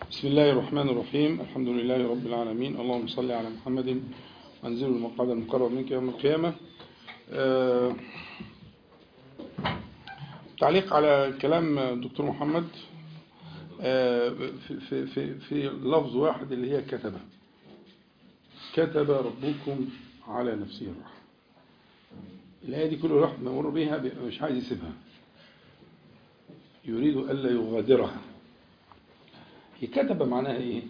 بسم الله الرحمن الرحيم الحمد لله رب العالمين اللهم صل على محمد وانزل المقعد المقرب منك يوم القيامة آه تعليق على كلام الدكتور محمد آه في, في, في, في لفظ واحد اللي هي كتب كتب ربكم على نفسه الرحمة الآية دي كل واحد ممر بيها مش عايز يسيبها يريد ألا يغادرها هي كتب معناها ايه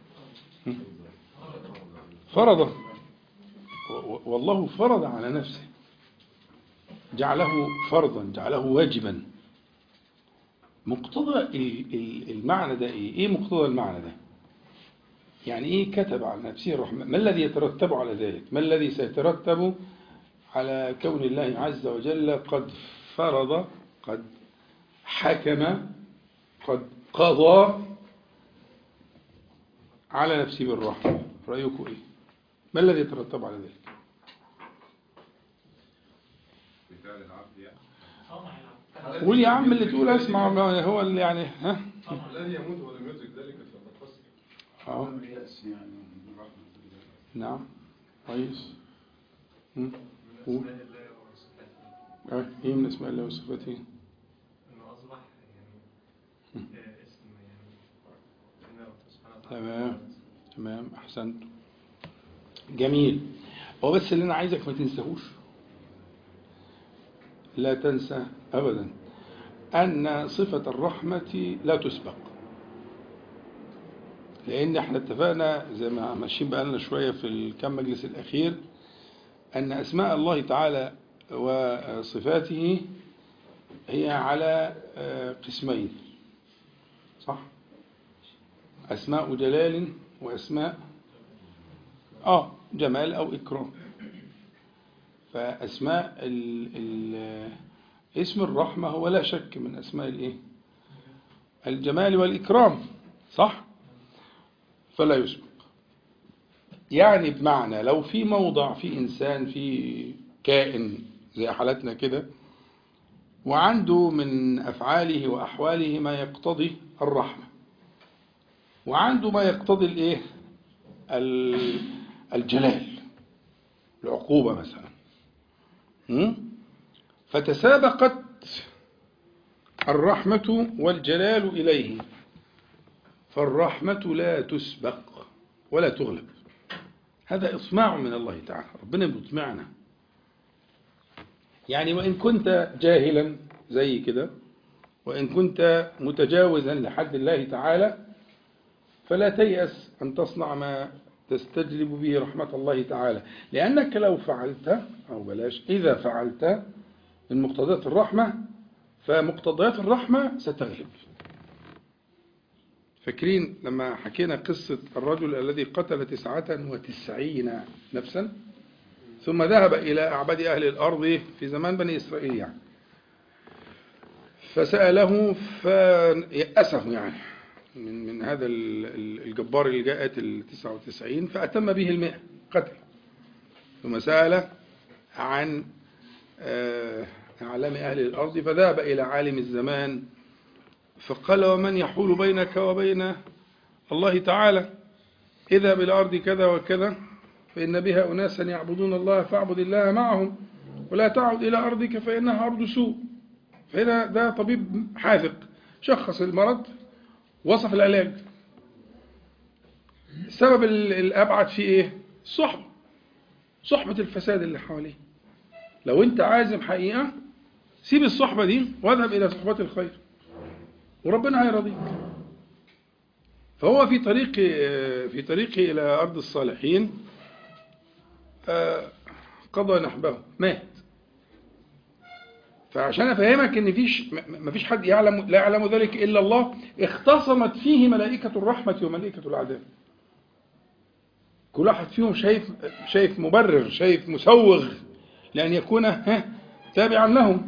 فرض والله فرض على نفسه جعله فرضا جعله واجبا مقتضى المعنى ده ايه ايه مقتضى المعنى ده يعني ايه كتب على نفسه الرحمة ما الذي يترتب على ذلك ما الذي سيترتب على كون الله عز وجل قد فرض قد حكم قد قضى على نفسه بالرحمة رأيكم إيه ما الذي يترتب على ذلك قول يا عم اللي تقول اسمع هو اللي يعني ها الذي يموت ولم يدرك ذلك فقد خسر اه نعم كويس هم؟ قول اسماء الله وصفاته آه، ايه من اسماء الله وصفاته انه اصبح يعني آه، اسم يعني انه سبحانه وتعالى تمام تمام احسنت جميل هو بس اللي انا عايزك ما تنساهوش لا تنسى ابدا ان صفة الرحمة لا تسبق لان احنا اتفقنا زي ما ماشيين بقالنا شوية في الكم مجلس الاخير ان اسماء الله تعالى وصفاته هي على آه، قسمين صح أسماء جلال وأسماء آه جمال أو إكرام فأسماء ال ال اسم الرحمة هو لا شك من أسماء الإيه الجمال والإكرام صح فلا يسبق يعني بمعنى لو في موضع في إنسان في كائن زي حالتنا كده وعنده من أفعاله وأحواله ما يقتضي الرحمة وعنده ما يقتضي الايه ال- الجلال العقوبة مثلا م? فتسابقت الرحمة والجلال إليه فالرحمة لا تسبق ولا تغلب هذا إطماع من الله تعالى ربنا بيطمعنا يعني وإن كنت جاهلا زي كده وإن كنت متجاوزا لحد الله تعالى فلا تيأس أن تصنع ما تستجلب به رحمة الله تعالى لأنك لو فعلت أو بلاش إذا فعلت من مقتضيات الرحمة فمقتضيات الرحمة ستغلب فاكرين لما حكينا قصة الرجل الذي قتل تسعة وتسعين نفسا ثم ذهب إلى أعبد أهل الأرض في زمان بني إسرائيل يعني فسأله فيأسه يعني من من هذا ال- ال- الجبار اللي جاء قاتل 99 فأتم به المئة قتل ثم سأل عن آه، أعلام أهل الأرض فذهب إلى عالم الزمان فقال ومن يحول بينك وبين الله تعالى اذهب إلى أرض كذا وكذا فإن بها أناسا يعبدون الله فاعبد الله معهم ولا تعد إلى أرضك فإنها أرض سوء فهنا ده طبيب حاذق شخص المرض وصف العلاج السبب ال- الأبعد فيه إيه؟ الصحبة صحبة الفساد اللي حواليه لو أنت عازم حقيقة سيب الصحبة دي واذهب إلى صحبة الخير وربنا هيرضيك فهو في طريق في طريقه إلى أرض الصالحين آه، قضى نحبه مات فعشان افهمك ان فيش م- مفيش حد يعلم لا يعلم ذلك الا الله اختصمت فيه ملائكه الرحمه وملائكه العذاب كل واحد فيهم شايف شايف مبرر شايف مسوغ لان يكون ها تابعا لهم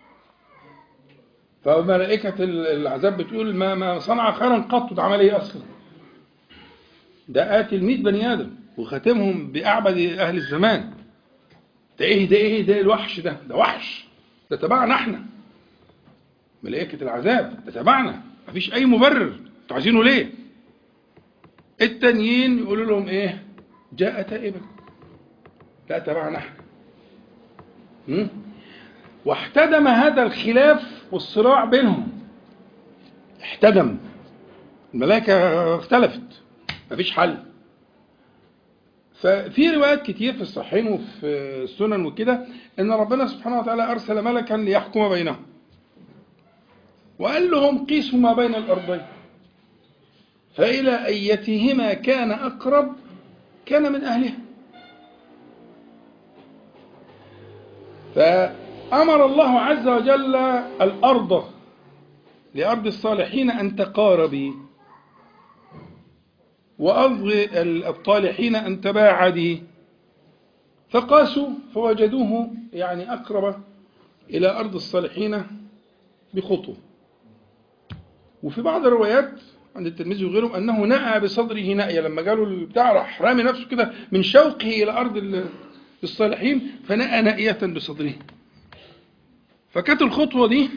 فملائكه ال- العذاب بتقول ما ما صنع خيرا قط ده عمل ايه اصلا ده قاتل 100 بني ادم وخاتمهم باعبد اهل الزمان ده ايه ده ايه ده الوحش ده ده وحش ده تبعنا احنا ملائكة العذاب ده تبعنا مفيش أي مبرر انتوا عايزينه ليه التانيين يقولوا لهم ايه جاء تائبا لا تبعنا احنا م? واحتدم هذا الخلاف والصراع بينهم احتدم الملائكة اختلفت مفيش حل ففي روايات كتير في الصحيحين وفي السنن وكده ان ربنا سبحانه وتعالى ارسل ملكا ليحكم بينهم وقال لهم قيسوا ما بين الارضين فالى ايتهما كان اقرب كان من اهلها فامر الله عز وجل الارض لارض الصالحين ان تقاربي وأرض الطالحين أن تباعدي فقاسوا فوجدوه يعني أقرب إلى أرض الصالحين بخطوة وفي بعض الروايات عند الترمذي وغيرهم أنه نأى بصدره نأية لما قالوا البتاع راح رامي نفسه كده من شوقه إلى أرض الصالحين فنأى نأية بصدره فكانت الخطوة دي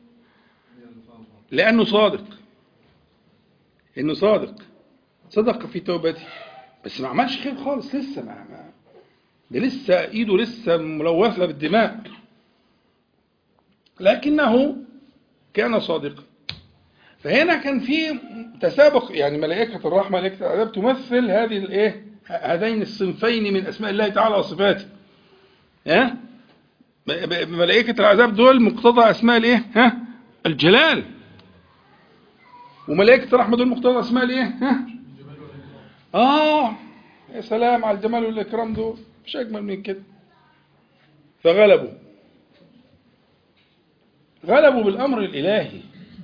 لأنه صادق إنه صادق صدق في توبته بس ما عملش خير خالص لسه ما, ما ده لسه ايده لسه ملوثه بالدماء لكنه كان صادقا فهنا كان في تسابق يعني ملائكة الرحمة ملائكة العذاب تمثل هذه الايه هذين الصنفين من اسماء الله تعالى وصفاته ها ملائكة العذاب دول مقتضى اسماء الايه ها الجلال وملائكة الرحمة دول مقتضى اسماء الايه ها آه يا سلام على الجمال والإكرام دول مش أجمل من كده فغلبوا غلبوا بالأمر الإلهي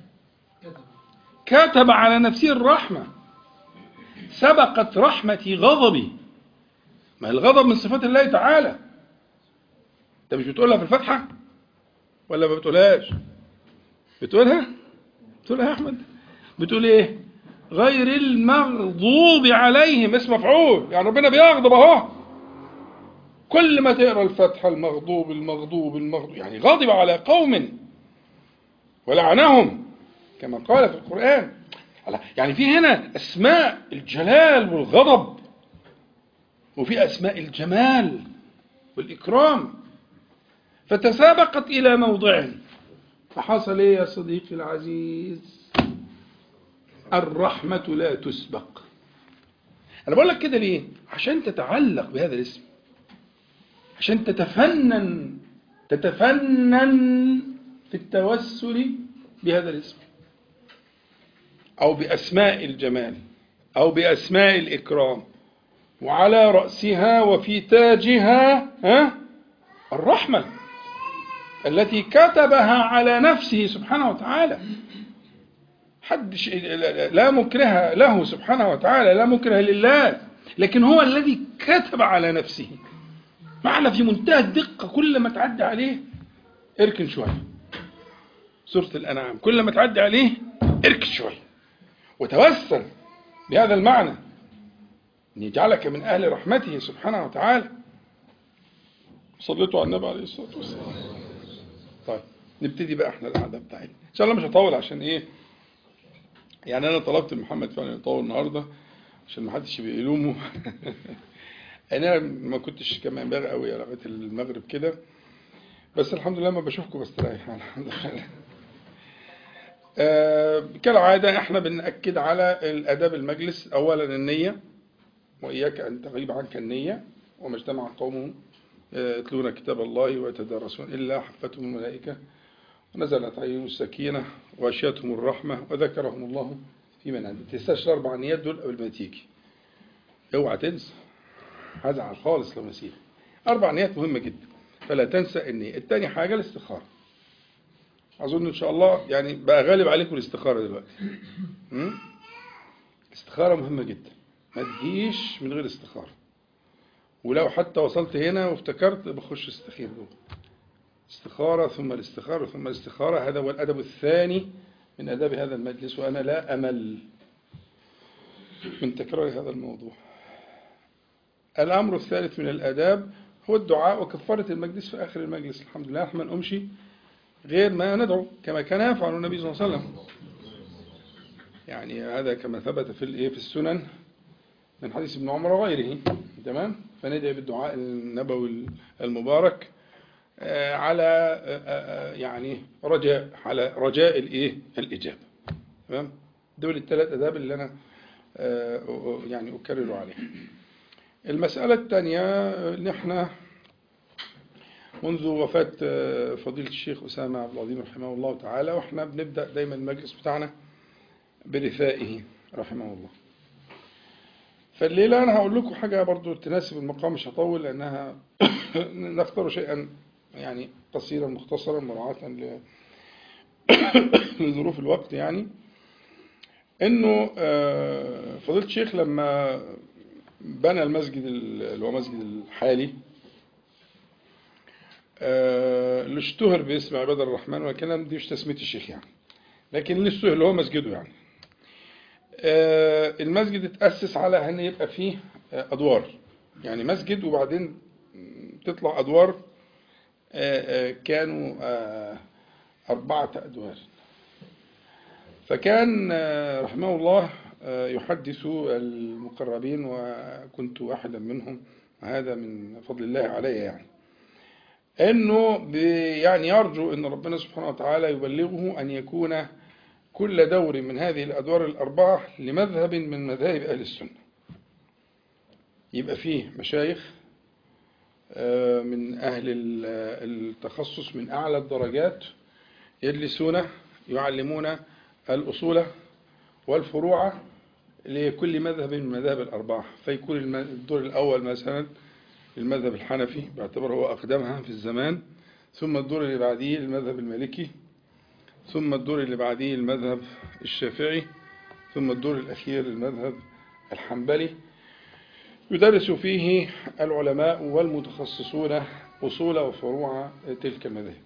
كتب على نفسه الرحمة سبقت رحمتي غضبي ما الغضب من صفات الله تعالى انت مش بتقولها في الفاتحة ولا ما بتقولهاش بتقولها بتقولها يا أحمد بتقول ايه غير المغضوب عليهم اسم مفعول يعني ربنا بيغضب اهو كل ما تقرا الفتحة المغضوب المغضوب المغضوب يعني غضب على قوم ولعنهم كما قال في القرآن يعني في هنا أسماء الجلال والغضب وفي أسماء الجمال والإكرام فتسابقت إلى موضع فحصل إيه يا صديقي العزيز الرحمة لا تسبق أنا بقول لك كده ليه عشان تتعلق بهذا الاسم عشان تتفنن تتفنن في التوسل بهذا الاسم أو بأسماء الجمال أو بأسماء الإكرام وعلى رأسها وفي تاجها ها الرحمة التي كتبها على نفسه سبحانه وتعالى حد لا مكره له سبحانه وتعالى لا مكره لله لكن هو الذي كتب على نفسه معنى في منتهى الدقة كل ما تعدي عليه اركن شوية سورة الأنعام كل ما تعدي عليه اركن شوية وتوسل بهذا المعنى أن يجعلك من أهل رحمته سبحانه وتعالى صليتوا على النبي عليه الصلاة والسلام طيب نبتدي بقى احنا القعدة بتاعتنا إن شاء الله مش هطول عشان إيه يعني أنا طلبت من محمد فعلا يطول النهاردة عشان ما حدش يبقى يلومه أنا ما كنتش كما ينبغي قوي لغاية المغرب كده بس الحمد لله ما بشوفكم بستريح الحمد لله آه كالعادة احنا بنأكد على الأداب المجلس أولا النية وإياك أن تغيب عنك النية وما اجتمع قوم يتلون كتاب الله ويتدارسون إلا حفتهم الملائكة ونزلت عليهم السكينة وغشيتهم الرحمة وذكرهم الله في من عنده تنساش الأربع نيات دول قبل ما تيجي اوعى تنسى هزعل خالص لو نسيت أربع نيات مهمة جدا فلا تنسى النية الثاني حاجة الاستخارة أظن إن شاء الله يعني بقى غالب عليكم الاستخارة دلوقتي الاستخارة مهمة جدا ما تجيش من غير استخارة ولو حتى وصلت هنا وافتكرت بخش استخير جوه استخارة ثم الاستخارة ثم الاستخارة هذا هو الأدب الثاني من أداب هذا المجلس وأنا لا أمل من تكرار هذا الموضوع الأمر الثالث من الآداب هو الدعاء وكفارة المجلس في آخر المجلس الحمد لله احنا نمشي غير ما ندعو كما كان يفعل النبي صلى الله عليه وسلم يعني هذا كما ثبت في الايه في السنن من حديث ابن عمر وغيره تمام فندعي بالدعاء النبوي المبارك آه، على آه، آه، يعني رجاء على رجاء الايه الاجابه تمام دول الثلاث اداب اللي انا آه، يعني اكرر عليها المساله الثانيه ان احنا منذ وفاة آه، فضيلة الشيخ أسامة عبد العظيم رحمه الله تعالى وإحنا بنبدأ دايما المجلس بتاعنا برثائه رحمه الله فالليلة أنا هقول لكم حاجة برضو تناسب المقام مش هطول لأنها نختار شيئا يعني قصيرا مختصرا مراعاة ل- لظروف الوقت يعني إنه آه، فضيلة الشيخ لما بنى المسجد ال- اللي هو مسجد الحالي آه، اللي اشتهر باسم عباد الرحمن والكلام دي مش تسمية الشيخ يعني لكن اللي اشتهر اللي هو مسجده يعني آه، المسجد اتأسس على أن يبقى فيه آه، أدوار يعني مسجد وبعدين تطلع أدوار آه، آه، كانوا آه، أربعة أدوار فكان آه، رحمه الله آه، يحدث المقربين وكنت واحدا منهم وهذا من فضل الله علي يعني انه بي- يعني يرجو ان ربنا سبحانه وتعالى يبلغه ان يكون كل دور من هذه الادوار الاربعه لمذهب من مذاهب اهل السنه يبقى فيه مشايخ آه، من اهل ال- التخصص من اعلى الدرجات يجلسون يعلمون الاصول والفروع لكل مذهب من المذاهب الاربعه فيكون الم- الدور الاول مثلا المذهب الحنفي باعتباره هو أقدمها في الزمان ثم الدور اللي بعديه المذهب المالكي ثم الدور اللي بعديه المذهب الشافعي ثم الدور الأخير المذهب الحنبلي يدرس فيه العلماء والمتخصصون أصول وفروع تلك المذاهب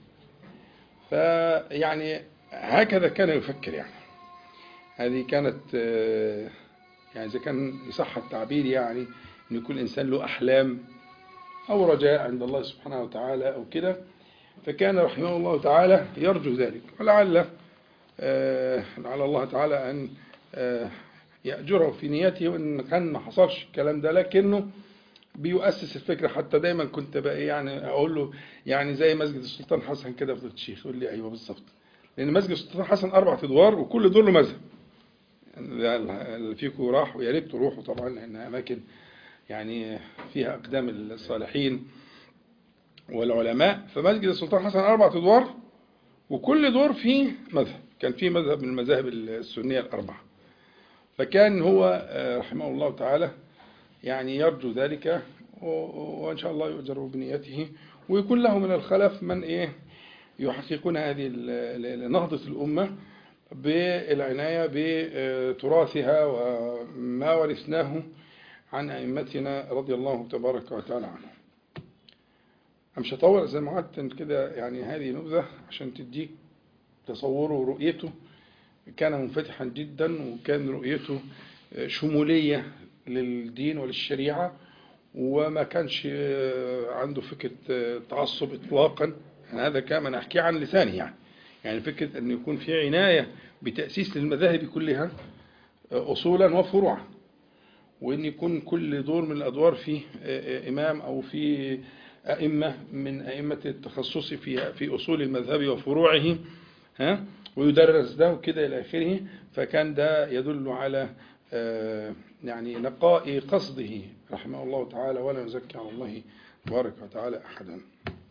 فيعني هكذا كان يفكر يعني هذه كانت آه، يعني إذا كان يصح التعبير يعني أن يكون الإنسان له أحلام أو رجاء عند الله سبحانه وتعالى أو كده فكان رحمه الله تعالى يرجو ذلك ولعل آه، لعل الله تعالى أن آه، يأجره في نيته وإن كان ما حصلش الكلام ده لكنه بيؤسس الفكرة حتى دايما كنت بقى إيه يعني أقول له يعني زي مسجد السلطان حسن كده فضلت الشيخ يقول لي أيوه بالظبط لأن مسجد السلطان حسن أربع أدوار وكل دور له مذهب يعني اللي فيكم راح ويا ريت تروحوا طبعا لأن أماكن يعني فيها أقدام الصالحين والعلماء فمسجد السلطان حسن أربع أدوار وكل دور فيه مذهب كان فيه مذهب من المذاهب السنية الأربعة فكان هو آه، رحمه الله تعالى يعني يرجو ذلك و- وإن شاء الله يؤجر بنيته ويكون له من الخلف من إيه يحققون هذه ال- ال- نهضة الأمة بالعناية بتراثها وما ورثناه عن أئمتنا رضي الله تبارك وتعالى عنهم مش هطول زي ما عدت كده يعني هذه نبذة عشان تديك تصوره ورؤيته كان منفتحا جدا وكان رؤيته شمولية للدين وللشريعة وما كانش عنده فكرة تعصب إطلاقا يعني هذا كان من أحكي عن لساني يعني يعني فكرة أن يكون في عناية بتأسيس للمذاهب كلها أصولا وفروعا وأن يكون كل دور من الأدوار فيه إمام أو في أئمة من أئمة التخصص في في أصول المذهب وفروعه ها ويدرس ده وكده إلى آخره فكان ده يدل على آه، يعني نقاء قصده رحمه الله تعالى ولا نزكي على الله تبارك وتعالى أحدا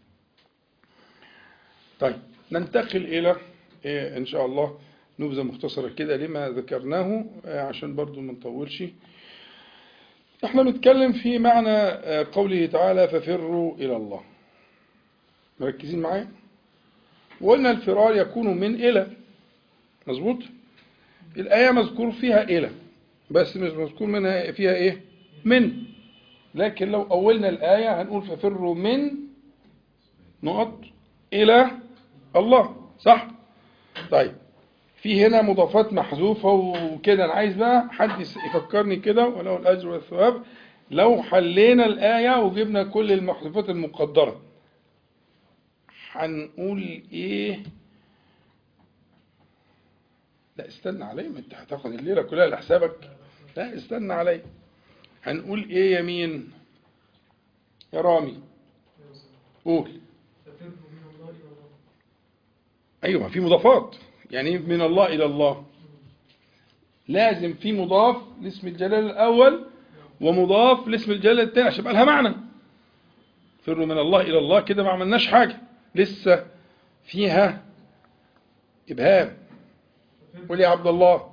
طيب ننتقل إلى إيه إن شاء الله نبذة مختصرة كده لما ذكرناه آه، عشان برضو ما نطولش احنا بنتكلم في معنى آه، قوله تعالى ففروا إلى الله مركزين معايا وقلنا الفرار يكون من إلى مظبوط الآية مذكور فيها إلى بس مش مذكور منها فيها إيه من لكن لو أولنا الآية هنقول ففروا من نقط إلى الله صح طيب في هنا مضافات محذوفة وكده أنا عايز بقى حد يفكرني كده ولو الأجر والثواب لو حلينا الآية وجبنا كل المحذوفات المقدرة هنقول إيه لا استنى علي ما انت هتاخد الليلة كلها لحسابك لا استنى علي هنقول ايه يمين يا رامي قول تفر من الله إلى الله ايوه في مضافات يعني إيه من الله الى الله لازم في مضاف لاسم الجلال الاول ومضاف لاسم الجلال الثاني عشان يبقى لها معنى فروا من الله الى الله كده ما عملناش حاجه لسه فيها ابهام قول يا عبد الله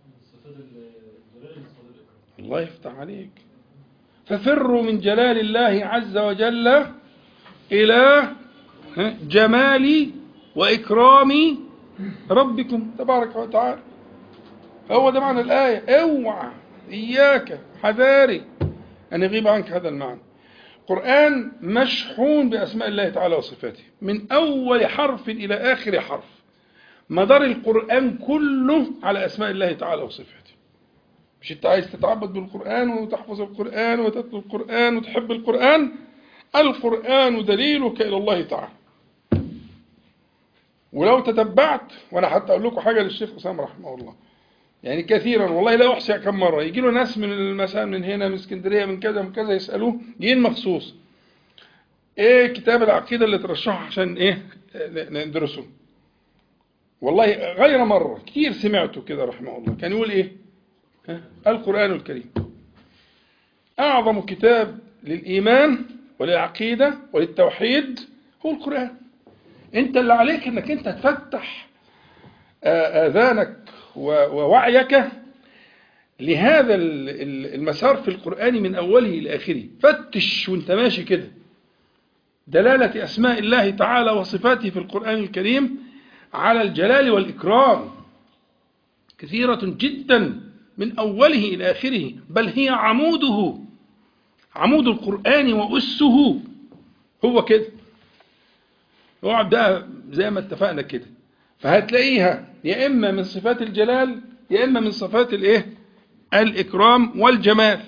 الله يفتح عليك ففروا من جلال الله عز وجل إلى ها، جمال وإكرام ربكم تبارك وتعالى هو ده معنى الآية اوعى إياك حذاري أن يغيب عنك هذا المعنى القرآن مشحون بأسماء الله تعالى وصفاته من أول حرف إلى آخر حرف مدار القرآن كله على أسماء الله تعالى وصفاته مش انت عايز تتعبد بالقرآن وتحفظ القرآن وتتلو القرآن وتحب القرآن القرآن دليلك إلى الله تعالى ولو تتبعت وأنا حتى أقول لكم حاجة للشيخ أسامة رحمه الله يعني كثيرا والله لا أحصي كم مرة يجي له ناس من المساء من هنا من اسكندرية من كذا من كذا يسألوه جايين مخصوص ايه كتاب العقيدة اللي ترشحه عشان ايه ندرسه والله غير مرة كتير سمعته كده رحمه الله كان يقول ايه ها؟ القرآن الكريم أعظم كتاب للإيمان وللعقيدة وللتوحيد هو القرآن أنت اللي عليك أنك أنت تفتح آه، آذانك و- ووعيك لهذا ال- ال- المسار في القرآن من أوله إلى آخره فتش وانت ماشي كده دلالة أسماء الله تعالى وصفاته في القرآن الكريم على الجلال والإكرام كثيرة جدا من أوله إلى آخره بل هي عموده عمود القرآن وأسه هو كده اقعد بقى زي ما اتفقنا كده فهتلاقيها يا إما من صفات الجلال يا إما من صفات الإيه الإكرام والجمال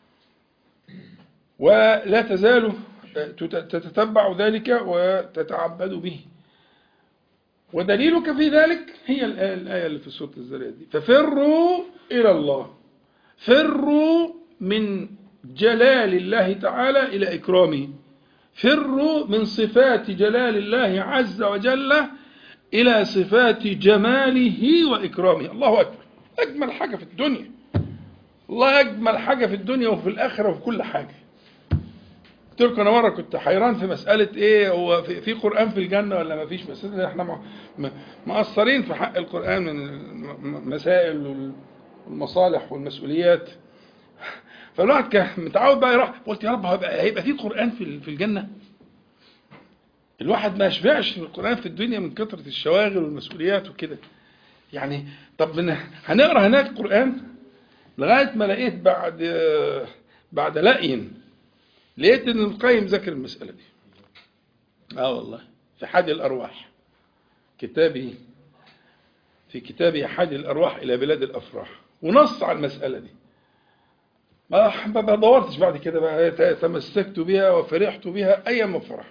ولا تزال تتتبع ذلك وتتعبد به ودليلك في ذلك هي الآية, الآية اللي في سورة الزريات دي ففروا إلى الله فروا من جلال الله تعالى إلى إكرامه فروا من صفات جلال الله عز وجل إلى صفات جماله وإكرامه الله أكبر أجمل حاجة في الدنيا الله أجمل حاجة في الدنيا وفي الآخرة وفي كل حاجة قلت لكم انا مره كنت حيران في مساله ايه هو في, في قران في الجنه ولا ما فيش بس احنا م- م- مقصرين في حق القران من المسائل والمصالح والمسؤوليات فالواحد كان متعود بقى يروح قلت يا رب هيبقى, هيبقى في قران في في الجنه الواحد ما يشبعش في القران في الدنيا من كثره الشواغل والمسؤوليات وكده يعني طب من- هنقرا هناك قران لغايه ما لقيت بعد بعد لقين لقيت ان القيم ذكر المسألة دي اه والله في حد الأرواح كتابي في كتابي حد الأرواح إلى بلاد الأفراح ونص على المسألة دي ما ما دورتش بعد كده بقى تمسكت بها وفرحت بها أيام ما فرح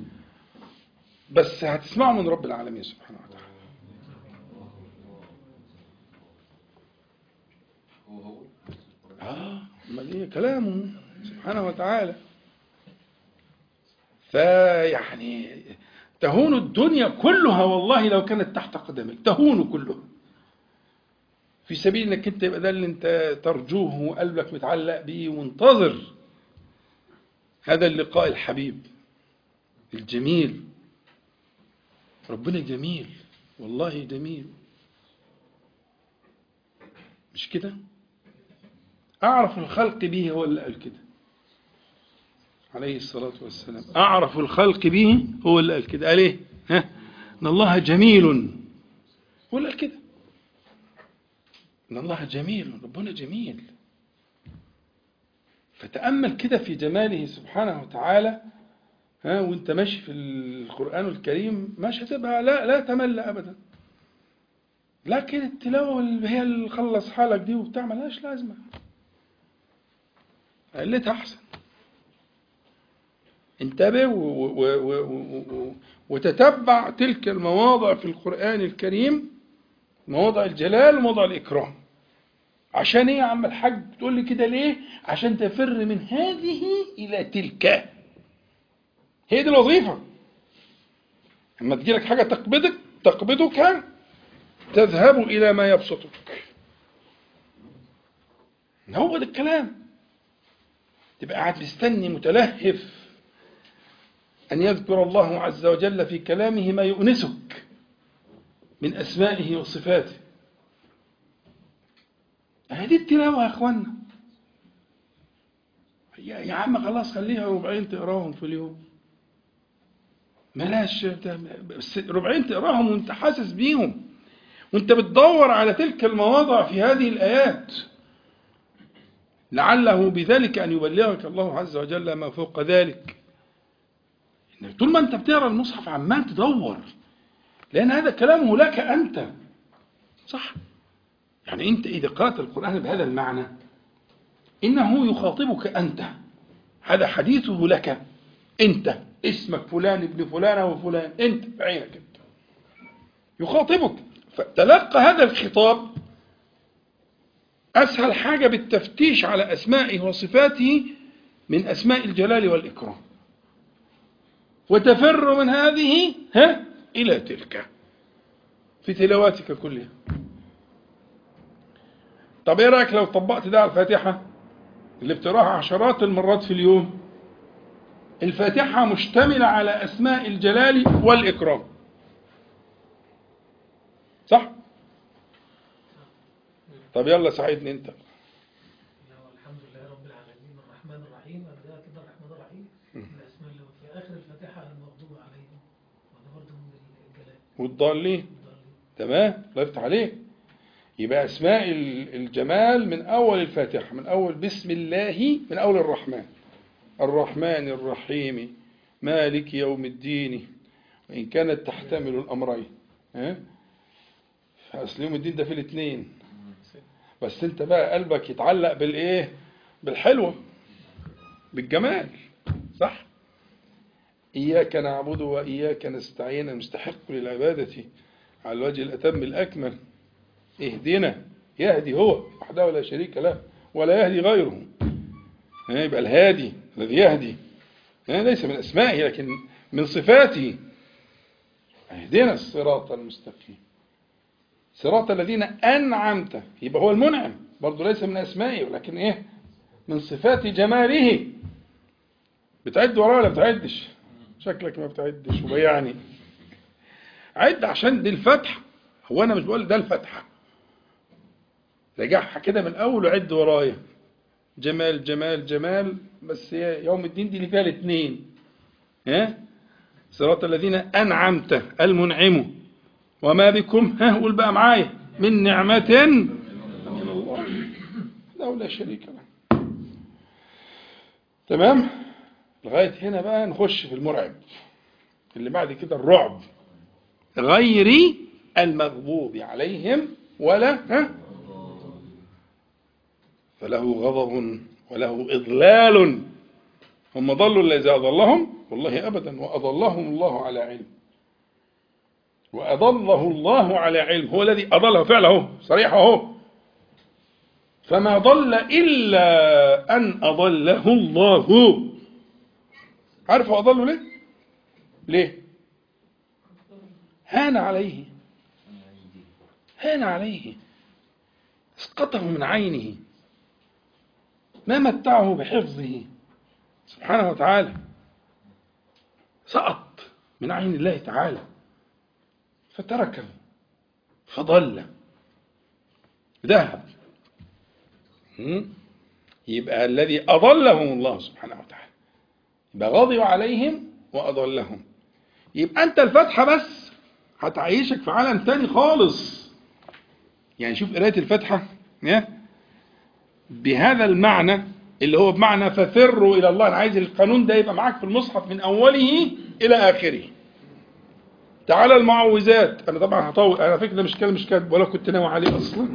بس هتسمعوا من رب العالمين سبحانه وتعالى اه امال ايه كلامه سبحانه وتعالى فيعني تهون الدنيا كلها والله لو كانت تحت قدمك تهون كلها في سبيل انك انت يبقى ده اللي انت ترجوه وقلبك متعلق بيه وانتظر هذا اللقاء الحبيب الجميل ربنا جميل والله جميل مش كده أعرف الخلق به هو اللي قال كده عليه الصلاة والسلام أعرف الخلق به هو اللي قال كده قال إيه ها إن الله جميل هو اللي قال كده إن الله جميل ربنا جميل فتأمل كده في جماله سبحانه وتعالى ها وانت ماشي في القرآن الكريم مش هتبقى لا لا تمل أبدا لكن التلاوة اللي هي اللي خلص حالك دي وبتاع ملهاش لازمة قلتها أحسن انتبه و- و- و- و- و- وتتبع تلك المواضع في القرآن الكريم مواضع الجلال ومواضع الإكرام عشان ايه يا عم الحاج تقول لي كده ليه عشان تفر من هذه الى تلك هي دي الوظيفه اما تجيلك حاجه تقبضك تقبضك تذهب الى ما يبسطك هو ده الكلام تبقى قاعد مستني متلهف أن يذكر الله عز وجل في كلامه ما يؤنسك من أسمائه وصفاته هذه التلاوة يا أخوانا يا يا عم خلاص خليها ربعين تقراهم في اليوم ملاش بس ربعين تقراهم وانت حاسس بيهم وانت بتدور على تلك المواضع في هذه الآيات لعله بذلك أن يبلغك الله عز وجل ما فوق ذلك إنك طول ما أنت بتقرأ المصحف عمال تدور لأن هذا كلامه لك أنت صح يعني أنت إذا قرأت القرآن بهذا المعنى إنه يخاطبك أنت هذا حديثه لك أنت اسمك فلان ابن فلانة وفلان أنت بعينك أنت يخاطبك فتلقى هذا الخطاب أسهل حاجة بالتفتيش على أسمائه وصفاته من أسماء الجلال والإكرام وتفر من هذه ها إلى تلك في تلاواتك كلها طب ايه رايك لو طبقت ده على الفاتحه اللي بتقراها عشرات المرات في اليوم الفاتحه مشتمله على اسماء الجلال والاكرام صح طب يلا ساعدني انت لو الحمد لله رب العالمين الرحمن الرحيم أبدأ كده الرحمن الرحيم الأسماء اللي في آخر الفاتحة المغضوب عليهم وده برضه من الجلال والضالين الضالين. تمام الله يفتح عليك يبقى اسماء ال- الجمال من اول الفاتحه من اول بسم الله من اول الرحمن الرحمن الرحيم مالك يوم الدين وان كانت تحتمل الامرين ها فاصل يوم الدين ده في الاثنين بس انت بقى قلبك يتعلق بالايه بالحلوه بالجمال صح إياك نعبد وإياك نستعين المستحق للعبادة على الوجه الأتم الأكمل اهدنا يهدي هو وحده لا شريك له ولا يهدي غيره ها، يبقى الهادي الذي يهدي ها، ليس من أسمائه لكن من صفاته اهدنا الصراط المستقيم صراط الذين أنعمت يبقى هو المنعم برضه ليس من أسمائه ولكن إيه من صفات جماله بتعد ورايا ولا بتعدش شكلك ما بتعدش وبيعني عد عشان دي الفتحة هو أنا مش بقول ده الفتحة رجعها كده من الأول وعد ورايا جمال جمال جمال بس هي يوم الدين دي اللي فيها الاثنين ها صراط الذين أنعمت المنعم وما بكم ها قول بقى معايا من نعمة من الله لا ولا شريك له تمام لغاية هنا بقى نخش في المرعب اللي بعد كده الرعب غير المغضوب عليهم ولا ها فله غضب وله إضلال هم ضلوا الذي أضلهم والله أبدا وأضلهم الله على علم وأضله الله على علم هو الذي أضله فعله صريح اهو فما ضل إلا أن أضله الله عارف هو أضله ليه؟ ليه؟ هان عليه هان عليه اسقطه من عينه ما متعه بحفظه سبحانه وتعالى سقط من عين الله تعالى فتركه فضل ذهب م? يبقى الذي أضلهم الله سبحانه وتعالى يبقى غضب عليهم وأضلهم يبقى أنت الفتحة بس هتعيشك في عالم تاني خالص يعني شوف قراية الفتحة يا بهذا المعنى اللي هو بمعنى ففروا إلى الله أنا عايز القانون ده يبقى معاك في المصحف من أوله إلى آخره تعالى المعوذات أنا طبعا هطول أنا فكرة ده مش كلام مش كاتب ولا كنت ناوي عليه أصلا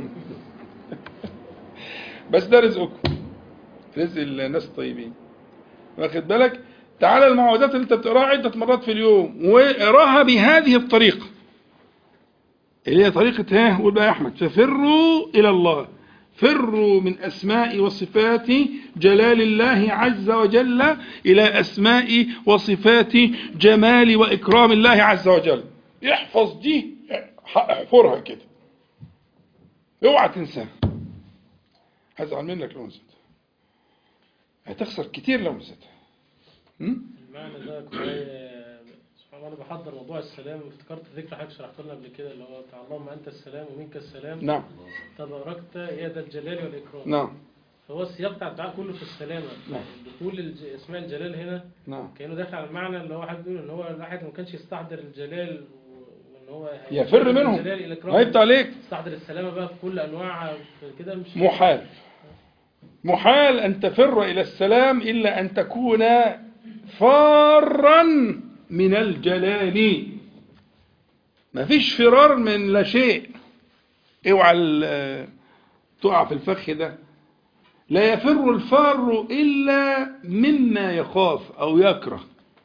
بس ده رزقكم رزق الناس الطيبين واخد بالك تعالى المعوذات اللي انت بتقراها عدة مرات في اليوم واقراها بهذه الطريقة اللي هي طريقة ها قول بقى يا أحمد ففروا إلى الله فروا من أسماء وصفات جلال الله عز وجل إلى أسماء وصفات جمال وإكرام الله عز وجل احفظ دي احفرها كده اوعى تنساها هزعل منك لو نسيتها هتخسر كتير لو نسيتها م? المعنى ده كنت سبحان الله انا بحضر موضوع السلام افتكرت ذكر حضرتك شرحت لنا قبل كده اللي هو بتاع اللهم انت السلام ومنك السلام نعم تباركت يا ذا الجلال والاكرام نعم فهو السياق بتاع الدعاء كله في السلامه نعم. دخول الج- اسماء الجلال هنا نعم كانه داخل على المعنى اللي هو حد بيقول ان هو الواحد ما كانش يستحضر الجلال و- وان هو يفر من منهم الجلال الى الاكرام هيبت عليك يستحضر السلامه بقى في كل انواعها في كده مش محال محال أن تفر إلى السلام إلا أن تكون فارا من الجلال ما فيش فرار من لا شيء اوعى ال- تقع في الفخ ده لا يفر الفار إلا مما يخاف أو يكره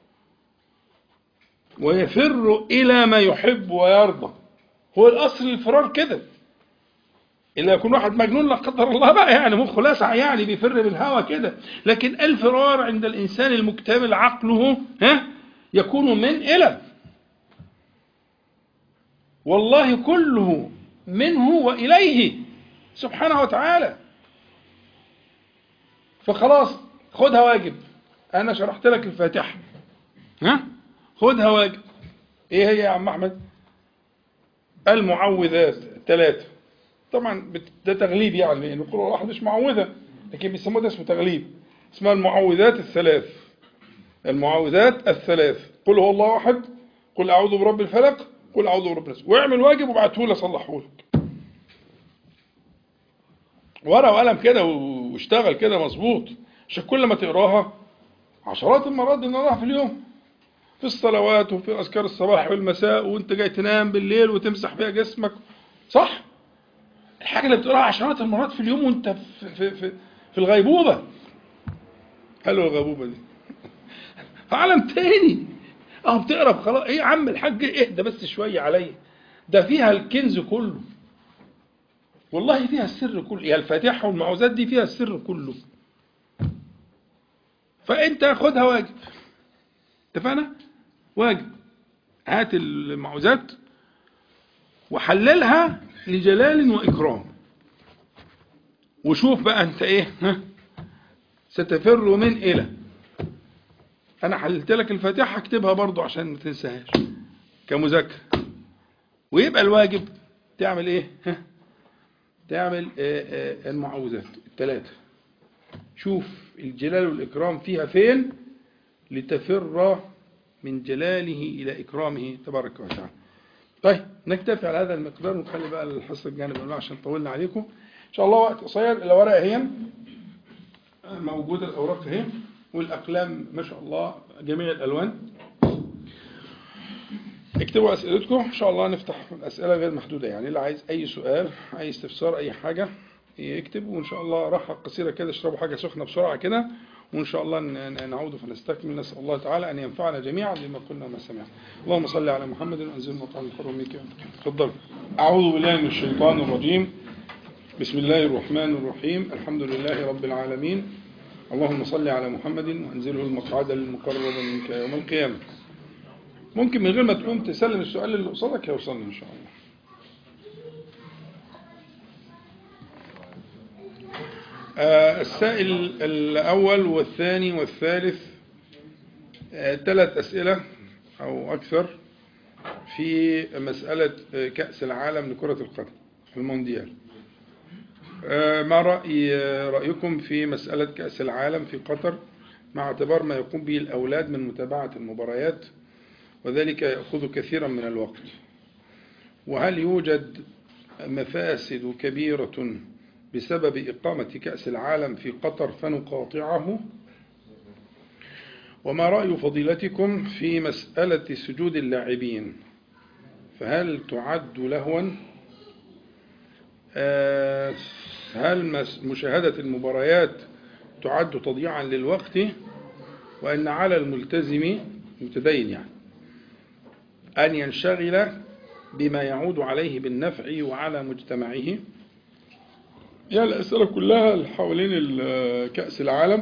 ويفر إلى ما يحب ويرضى هو الأصل الفرار كده إلا يكون واحد مجنون لا قدر الله بقى يعني مخه لاسع يعني بيفر بالهوى كده لكن الفرار عند الإنسان المكتمل عقله ها يكون من إلى والله كله منه وإليه سبحانه وتعالى فخلاص خدها واجب أنا شرحت لك الفاتحة ها خدها واجب إيه هي يا عم أحمد المعوذات ثلاثة طبعا بت- ده تغليب يعني لان كل واحد مش معوذه لكن بيسموه ده اسمه تغليب اسمها المعوذات الثلاث المعوذات الثلاث قل هو الله احد قل اعوذ برب الفلق قل اعوذ برب الناس واعمل واجب وابعته لي اصلحه لك ورقه وقلم كده و- واشتغل كده مظبوط عشان كل ما تقراها عشرات المرات بنقراها في اليوم في الصلوات وفي اذكار الصباح والمساء وانت جاي تنام بالليل وتمسح بيها جسمك صح الحاجة اللي بتقراها عشرات المرات في اليوم وانت في, في, في, في الغيبوبة حلوة الغيبوبة دي في عالم تاني اهو بتقرا خلاص ايه يا عم الحاج اهدى بس شوية عليا ده فيها الكنز كله والله فيها السر كله يا الفاتحة والمعوذات دي فيها السر كله فانت خدها واجب اتفقنا واجب هات المعوذات وحللها لجلال وإكرام وشوف بقى أنت إيه ها ستفر من إلى أنا حللت لك الفاتحة اكتبها برضو عشان ما تنساهاش كمذاكرة ويبقى الواجب تعمل إيه ها تعمل آه، آه، المعوذات الثلاثة شوف الجلال والإكرام فيها فين لتفر من جلاله إلى إكرامه تبارك وتعالى طيب نكتفي على هذا المقدار ونخلي بقى الحصة الجانب الأولى عشان طولنا عليكم إن شاء الله وقت قصير الورقة هي موجودة الأوراق اهي والأقلام ما شاء الله جميع الألوان اكتبوا أسئلتكم إن شاء الله نفتح الأسئلة غير محدودة يعني اللي عايز أي سؤال أي استفسار أي حاجة يكتب وإن شاء الله راحة قصيرة كده اشربوا حاجة سخنة بسرعة كده وإن شاء الله ن- ن- نعود فنستكمل نسأل الله تعالى أن ينفعنا جميعا بما قلنا وما سمعنا اللهم صل على محمد وأنزل مقام الحر منك تفضل أعوذ بالله من الشيطان الرجيم بسم الله الرحمن الرحيم الحمد لله رب العالمين اللهم صل على محمد وأنزله المقعد المقرب منك يوم القيامة ممكن من غير ما تقوم تسلم السؤال اللي قصادك هيوصلني إن شاء الله آه، السائل الأول والثاني والثالث آه، ثلاث أسئلة أو أكثر في مسألة آه، كأس العالم لكرة القدم المونديال آه، ما رأي آه، رأيكم في مسألة كأس العالم في قطر مع اعتبار ما يقوم به الأولاد من متابعة المباريات وذلك يأخذ كثيرا من الوقت وهل يوجد مفاسد كبيرة بسبب إقامة كأس العالم في قطر فنقاطعه وما رأي فضيلتكم في مسألة سجود اللاعبين فهل تعد لهوا آه، هل مس- مشاهدة المباريات تعد تضييعا للوقت وأن على الملتزم متدين يعني أن ينشغل بما يعود عليه بالنفع وعلى مجتمعه يعني الأسئلة كلها حوالين ال- كأس العالم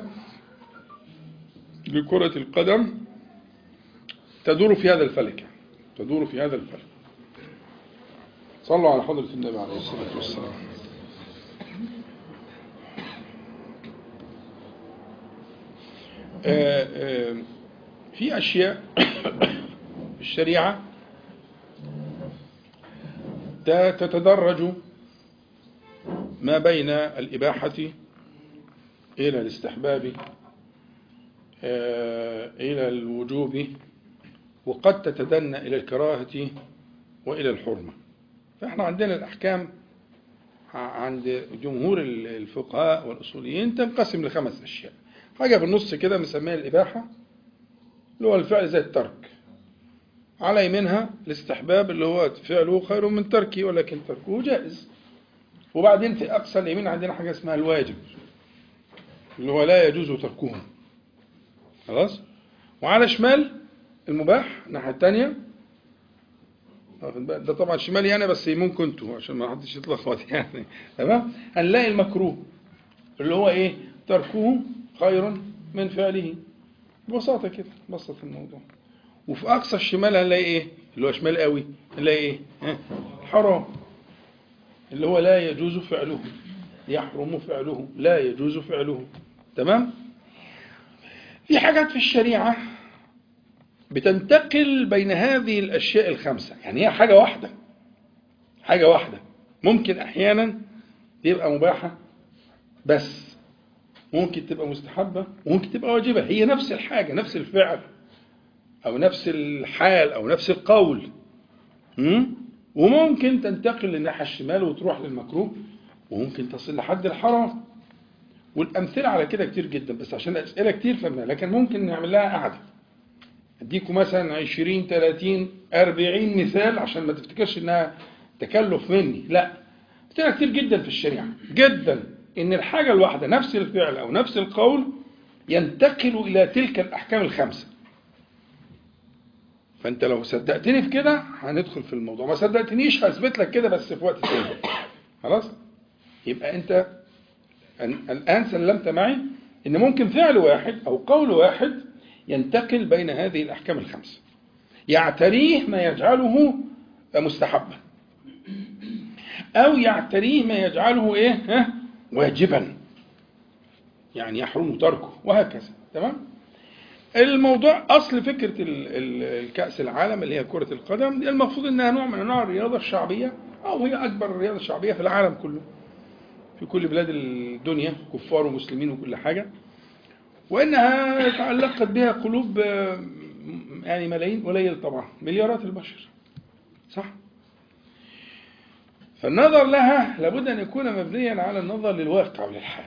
لكرة القدم تدور في هذا الفلك تدور في هذا الفلك صلوا على حضرة النبي عليه الصلاة والسلام آه، آه، في أشياء في الشريعة ت- تتدرج ما بين الإباحة إلى الاستحباب آه، إلى الوجوب وقد تتدنى إلى الكراهة وإلى الحرمة فإحنا عندنا الأحكام ع- عند جمهور ال- الفقهاء والأصوليين تنقسم لخمس أشياء حاجة في النص كده مسميها الإباحة اللي هو الفعل زي الترك على يمينها الاستحباب اللي هو فعله خير من تركه ولكن تركه جائز وبعدين في أقصى اليمين عندنا حاجة اسمها الواجب اللي هو لا يجوز تركه خلاص وعلى شمال المباح الناحية التانية واخد بالك؟ ده طبعا شمالي أنا بس ممكن انتوا عشان ما حدش يتلخبط يعني تمام هنلاقي المكروه اللي هو إيه تركه خير من فعله ببساطة كده بسط الموضوع وفي أقصى الشمال هنلاقي إيه اللي هو شمال قوي هنلاقي إيه ها؟ حرام اللي هو لا يجوز فعله يحرم فعله لا يجوز فعله تمام في حاجات في الشريعة بتنتقل بين هذه الأشياء الخمسة يعني هي حاجة واحدة حاجة واحدة ممكن أحيانا تبقى مباحة بس ممكن تبقى مستحبة وممكن تبقى واجبة هي نفس الحاجة نفس الفعل أو نفس الحال أو نفس القول م? وممكن تنتقل للناحية الشمال وتروح للمكروه وممكن تصل لحد الحرام والأمثلة على كده كتير جدا بس عشان الأسئلة كتير فهمنا لكن ممكن نعمل لها قعدة أديكم مثلا 20 30 40 مثال عشان ما تفتكرش إنها تكلف مني لا أمثلة كتير جدا في الشريعة جدا إن الحاجة الواحدة نفس الفعل أو نفس القول ينتقل إلى تلك الأحكام الخمسة فانت لو صدقتني في كده هندخل في الموضوع ما صدقتنيش هثبت لك كده بس في وقت تاني خلاص يبقى انت ال- الان سلمت معي ان ممكن فعل واحد او قول واحد ينتقل بين هذه الاحكام الخمسه يعتريه ما يجعله مستحبا او يعتريه ما يجعله ايه ها واجبا يعني يحرم تركه وهكذا تمام الموضوع اصل فكره ال- ال- الكاس العالم اللي هي كره القدم دي المفروض انها نوع من انواع الرياضه الشعبيه او هي اكبر الرياضه الشعبيه في العالم كله في كل بلاد الدنيا كفار ومسلمين وكل حاجه وانها تعلقت بها قلوب آه، يعني ملايين قليل طبعا مليارات البشر صح فالنظر لها لابد ان يكون مبنيا على النظر للواقع وللحال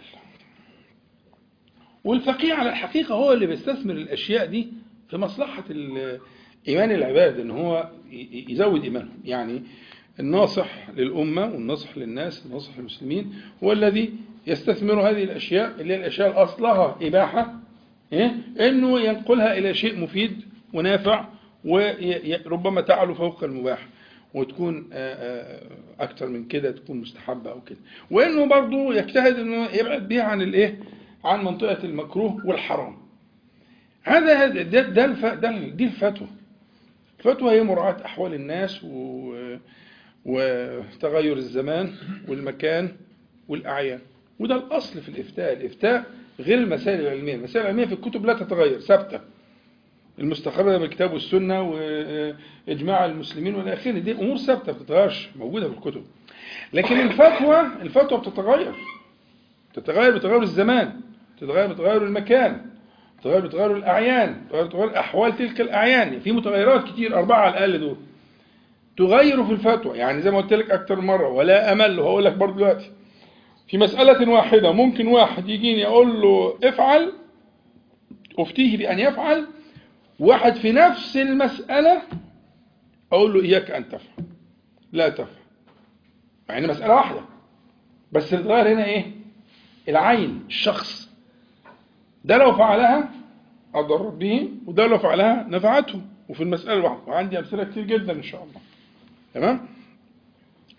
والفقيه على الحقيقة هو اللي بيستثمر الأشياء دي في مصلحة ال- إيمان العباد إن هو ي- يزود إيمانهم يعني الناصح للأمة والناصح للناس الناصح للمسلمين هو الذي يستثمر هذه الأشياء اللي هي الأشياء اللي أصلها إباحة إيه؟ إنه ينقلها إلى شيء مفيد ونافع وربما تعلو فوق المباح وتكون آه، آه، أكتر من كده تكون مستحبة أو كده وإنه برضو يجتهد إنه يبعد بيها عن الإيه عن منطقة المكروه والحرام هذا ده ده الف ده دي الفتوى الفتوى هي مراعاة أحوال الناس و وتغير الزمان والمكان والأعيان وده الأصل في الإفتاء الإفتاء غير المسائل العلمية المسائل العلمية في الكتب لا تتغير ثابتة المستخرجة من الكتاب والسنة وإجماع المسلمين والى آخره دي أمور ثابتة ما بتتغيرش موجودة في الكتب لكن الفتوى الفتوى بتتغير تتغير بتغير الزمان تتغير بتغير المكان تتغير بتغير الأعيان تتغير بتغير أحوال تلك الأعيان في متغيرات كتير أربعة على الأقل دول تغير في الفتوى يعني زي ما قلت لك أكتر مرة ولا أمل وهقول لك برضه دلوقتي في مسألة واحدة ممكن واحد يجيني أقول له افعل أفتيه بأن يفعل واحد في نفس المسألة أقول له إياك أن تفعل لا تفعل يعني مسألة واحدة بس اللي اتغير هنا إيه العين الشخص ده لو فعلها أضرت به وده لو فعلها نفعته وفي المسألة الواحدة وعندي أمثلة كتير جدا إن شاء الله تمام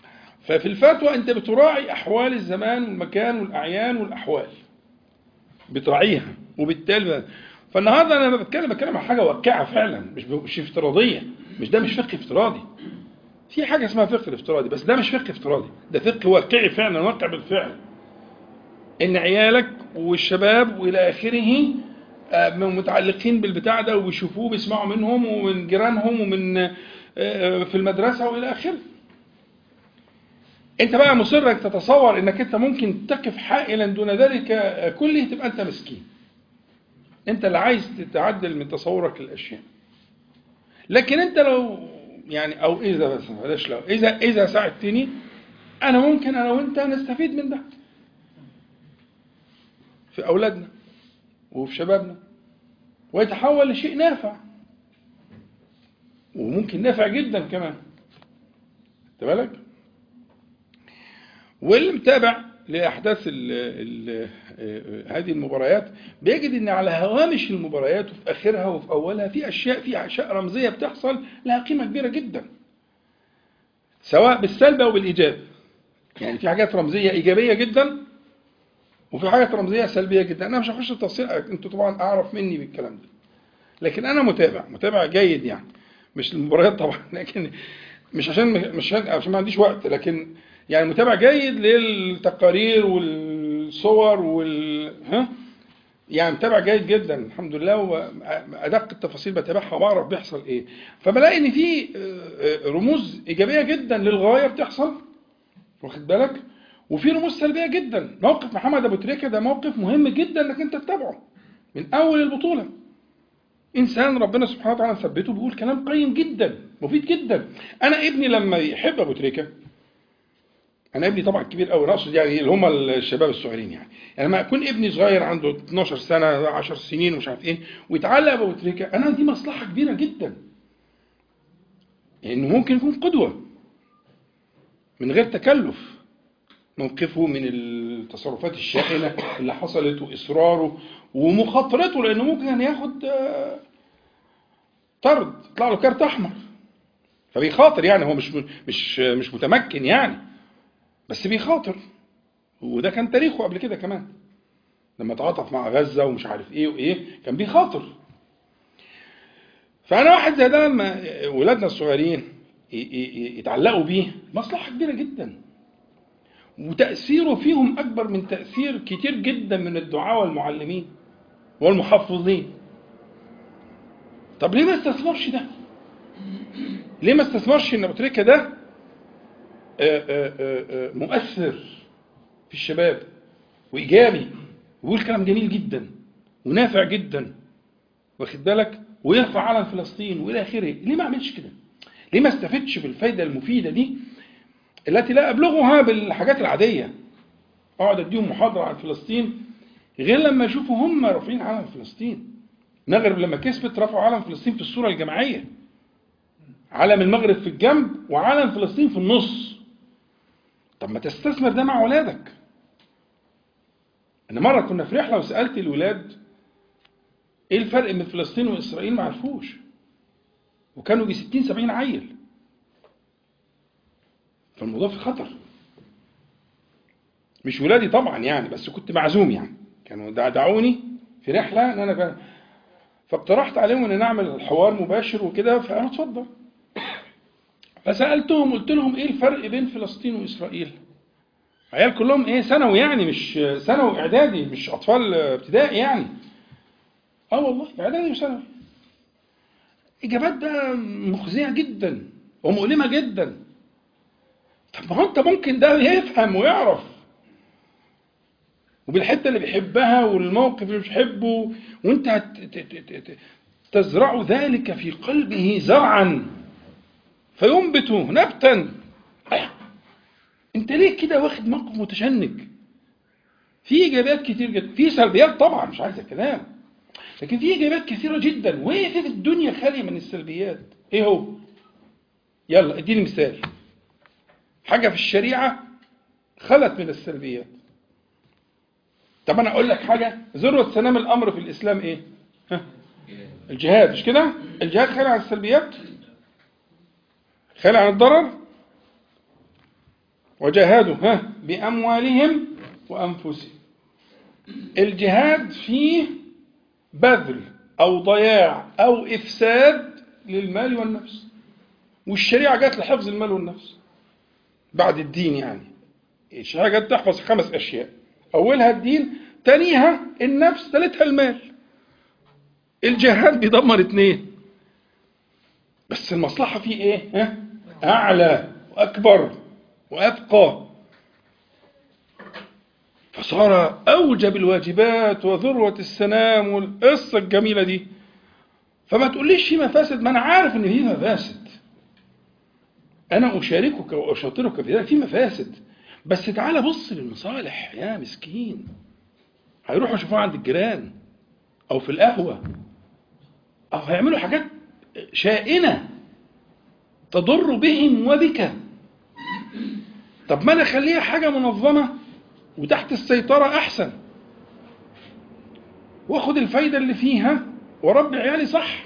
ففي الفتوى انت بتراعي احوال الزمان والمكان والاعيان والاحوال بتراعيها وبالتالي فالنهارده انا لما بتكلم بتكلم عن حاجه واقعه فعلا مش مش افتراضيه مش ده مش فقه افتراضي في حاجه اسمها فقه الافتراضي بس ده مش فقه افتراضي ده فقه واقعي فعلا واقع بالفعل ان عيالك والشباب والى اخره آه، متعلقين بالبتاع ده وبيشوفوه بيسمعوا منهم ومن جيرانهم ومن آه، في المدرسه والى اخره انت بقى مصر انك تتصور انك انت ممكن تقف حائلا دون ذلك كله تبقى انت مسكين انت اللي عايز تتعدل من تصورك للاشياء لكن انت لو يعني او اذا بس بلاش لو اذا اذا ساعدتني انا ممكن انا وانت نستفيد من ده في اولادنا وفي شبابنا ويتحول لشيء نافع وممكن نافع جدا كمان خدت بالك واللي متابع لاحداث ال ال هذه المباريات بيجد ان على هوامش المباريات وفي اخرها وفي اولها في اشياء في اشياء رمزيه بتحصل لها قيمه كبيره جدا سواء بالسلب او بالايجاب يعني في حاجات رمزيه ايجابيه جدا وفي حاجات رمزيه سلبيه جدا انا مش هخش في التفصيل انتوا طبعا اعرف مني بالكلام ده لكن انا متابع متابع جيد يعني مش المباريات طبعا لكن مش عشان مش عشان عشان ما عنديش وقت لكن يعني متابع جيد للتقارير والصور وال ها يعني متابع جيد جدا الحمد لله وادق التفاصيل بتابعها وبعرف بيحصل ايه فبلاقي ان في رموز ايجابيه جدا للغايه بتحصل واخد بالك وفي رموز سلبيه جدا موقف محمد ابو تريكه ده موقف مهم جدا انك انت تتابعه من اول البطوله انسان ربنا سبحانه وتعالى ثبته بيقول كلام قيم جدا مفيد جدا انا ابني لما يحب ابو تريكه انا ابني طبعا كبير قوي اقصد يعني اللي هم الشباب الصغيرين يعني يعني لما اكون ابني صغير عنده 12 سنه 10 سنين ومش عارف ايه ويتعلق بابو تريكه انا دي مصلحه كبيره جدا لانه ممكن يكون قدوه من غير تكلف موقفه من التصرفات الشائنه اللي حصلت واصراره ومخاطرته لانه ممكن ان ياخد طرد يطلع له كارت احمر فبيخاطر يعني هو مش مش مش متمكن يعني بس بيخاطر وده كان تاريخه قبل كده كمان لما تعاطف مع غزة ومش عارف ايه وايه كان بيخاطر فانا واحد زي ده لما ولادنا الصغيرين يتعلقوا بيه مصلحة كبيرة جدا وتأثيره فيهم أكبر من تأثير كتير جدا من الدعاة والمعلمين والمحفظين طب ليه ما استثمرش ده ليه ما استثمرش ان ابو تريكه ده مؤثر في الشباب وايجابي ويقول كلام جميل جدا ونافع جدا واخد بالك ويرفع علم فلسطين والى اخره ليه ما عملش كده ليه ما استفدش بالفايده المفيده دي التي لا ابلغها بالحاجات العاديه اقعد اديهم محاضره عن فلسطين غير لما يشوفوا هم رافعين علم فلسطين المغرب لما كسبت رفعوا علم فلسطين في الصوره الجماعيه علم المغرب في الجنب وعلم فلسطين في النص طب ما تستثمر ده مع ولادك انا مره كنا في رحله وسالت الولاد ايه الفرق بين فلسطين واسرائيل ما عرفوش وكانوا يجي 60 70 عيل فالموضوع في خطر مش ولادي طبعا يعني بس كنت معزوم يعني كانوا دعوني في رحله ان انا كان فاقترحت عليهم ان نعمل حوار مباشر وكده فقالوا اتفضل فسالتهم قلت لهم ايه الفرق بين فلسطين واسرائيل عيال كلهم ايه ثانوي يعني مش ثانوي اعدادي مش اطفال ابتدائي يعني اه والله اعدادي وثانوي اجابات بقى مخزيه جدا ومؤلمه جدا طب ما هو انت ممكن ده يفهم ويعرف وبالحته اللي بيحبها والموقف اللي مش بيحبه وانت تزرع ذلك في قلبه زرعا فينبت نبتا انت ليه كده واخد موقف متشنج في ايجابيات كتير جدا في سلبيات طبعا مش عايز الكلام لكن في ايجابيات كثيره جدا وايه في الدنيا خاليه من السلبيات ايه هو يلا اديني مثال حاجه في الشريعه خلت من السلبيات طب انا اقول لك حاجه ذروه سنام الامر في الاسلام ايه ها الجهاد مش كده الجهاد خالي عن السلبيات خالي عن الضرر وجاهدوا ها بأموالهم وأنفسهم الجهاد فيه بذل أو ضياع أو إفساد للمال والنفس والشريعة جت لحفظ المال والنفس بعد الدين يعني الشريعة جت تحفظ خمس أشياء أولها الدين تانيها النفس ثالثها المال الجهاد بيدمر اتنين بس المصلحة فيه ايه ها؟ أعلى وأكبر وأبقى فصار أوجب الواجبات وذروة السلام والقصة الجميلة دي فما تقوليش في مفاسد ما أنا عارف إن في مفاسد أنا أشاركك وأشاطرك في ذلك في مفاسد بس تعالى بص للمصالح يا مسكين هيروحوا يشوفوها عند الجيران أو في القهوة أو هيعملوا حاجات شائنة تضر بهم وبك طب ما أنا أخليها حاجة منظمة وتحت السيطرة أحسن واخد الفايدة اللي فيها وربي عيالي صح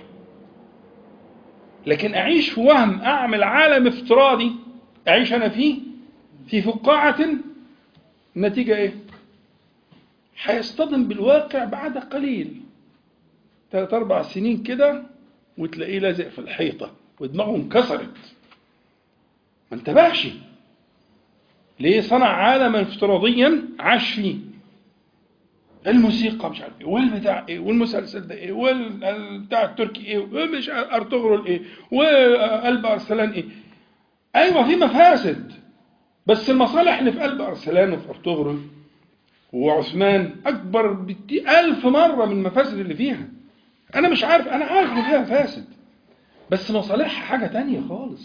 لكن أعيش في وهم أعمل عالم افتراضي أعيش أنا فيه في فقاعة النتيجة إيه؟ هيصطدم بالواقع بعد قليل ثلاث أربع سنين كده وتلاقيه لازق في الحيطة ودماغه انكسرت ما انتبهش ليه صنع عالما افتراضيا عاش فيه الموسيقى مش عارف ايه والبتاع ايه والمسلسل ده ايه والبتاع التركي ايه ومش ارطغرل ايه وقلب ارسلان ايه ايوه في مفاسد بس المصالح اللي في قلب ارسلان وفي ارطغرل وعثمان اكبر بكتير الف مره من المفاسد اللي فيها انا مش عارف انا عارف ان فيها مفاسد بس مصالحها حاجه تانية خالص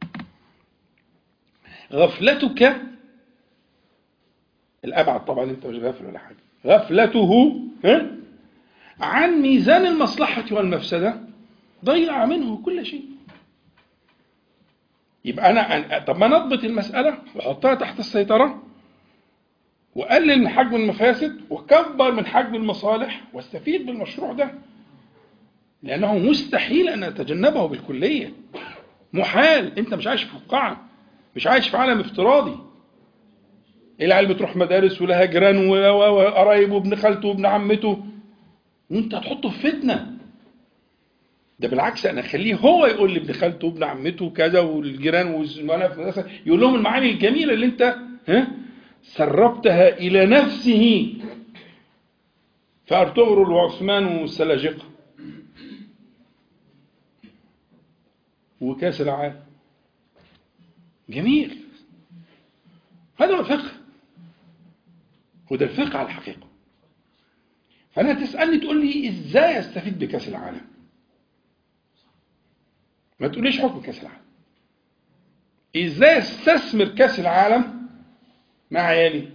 غفلتك الابعد طبعا انت مش غافل ولا حاجه غفلته ها عن ميزان المصلحه والمفسده ضيع منه كل شيء يبقى انا طب ما نضبط المساله واحطها تحت السيطره واقلل من حجم المفاسد واكبر من حجم المصالح واستفيد بالمشروع ده لانه مستحيل ان اتجنبه بالكليه محال انت مش عايش في فقاعه مش عايش في عالم افتراضي العيال بتروح مدارس ولها جيران وقرايب وابن خالته وابن عمته وانت هتحطه في فتنه ده بالعكس انا اخليه هو يقول لابن خالته وابن عمته كذا والجيران والزملاء في المدرسه يقول لهم المعاني الجميله اللي انت ها سربتها الى نفسه فارطغرل وعثمان والسلاجقه وكاس العالم جميل هذا هو الفقه وده الفقه على الحقيقة فأنا تسألني تقول لي إزاي أستفيد بكأس العالم ما تقوليش حكم كأس العالم إزاي أستثمر كأس العالم مع عيالي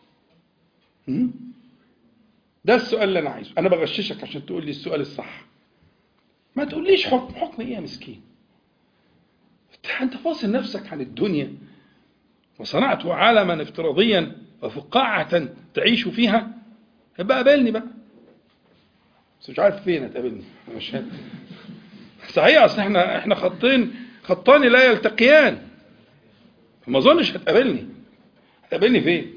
ده السؤال اللي أنا عايزه أنا بغششك عشان تقول لي السؤال الصح ما تقوليش حكم حكم إيه يا مسكين أنت فاصل نفسك عن الدنيا وصنعت عالما افتراضيا وفقاعة تعيش فيها يبقى قابلني بقى بس مش عارف فين هتقابلني مش هت... صحيح اصل احنا احنا خطين خطان لا يلتقيان ما اظنش هتقابلني هتقابلني فين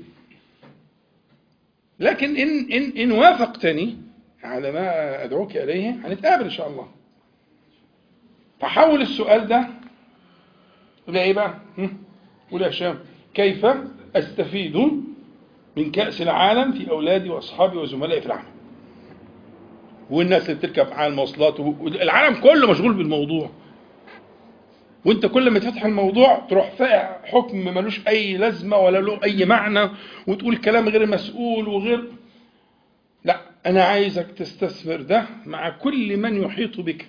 لكن ان ان ان وافقتني على ما ادعوك اليه هنتقابل ان شاء الله فحول السؤال ده الى ايه بقى؟ قول يا هشام كيف استفيد من كأس العالم في أولادي وأصحابي وزملائي في العمل والناس اللي بتركب معايا المواصلات والعالم كله مشغول بالموضوع وانت كل ما تفتح الموضوع تروح فاقع حكم ملوش اي لازمه ولا له اي معنى وتقول كلام غير مسؤول وغير لا انا عايزك تستثمر ده مع كل من يحيط بك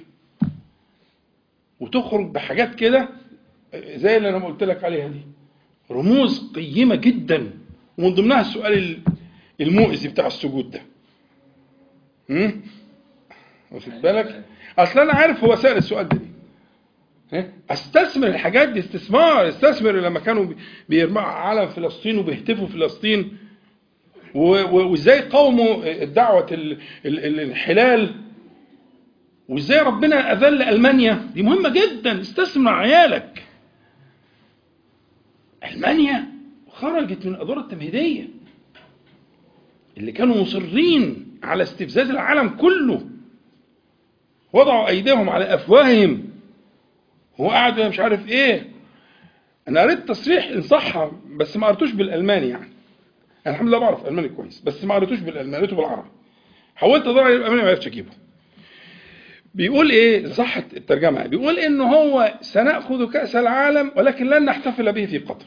وتخرج بحاجات كده زي اللي انا قلت لك عليها دي رموز قيمة جدا ومن ضمنها السؤال المؤذي بتاع السجود ده امم واخد بالك اصل انا عارف هو سأل السؤال ده ليه استثمر الحاجات دي استثمار استثمر لما كانوا بيرمعوا علم فلسطين وبيهتفوا فلسطين وازاي قاوموا دعوة الانحلال وازاي ربنا اذل المانيا دي مهمة جدا استثمر عيالك ألمانيا خرجت من الأدوار التمهيدية اللي كانوا مصرين على استفزاز العالم كله وضعوا أيديهم على أفواههم هو قاعد مش عارف إيه أنا قريت تصريح إن صح بس ما قريتوش بالألماني يعني أنا الحمد لله بعرف ألماني كويس بس ما قريتوش بالألماني قريته بالعربي حاولت أدور عليه بالألماني ما عرفتش أجيبه بيقول ايه صح الترجمه بيقول ان هو سناخذ كاس العالم ولكن لن نحتفل به في قطر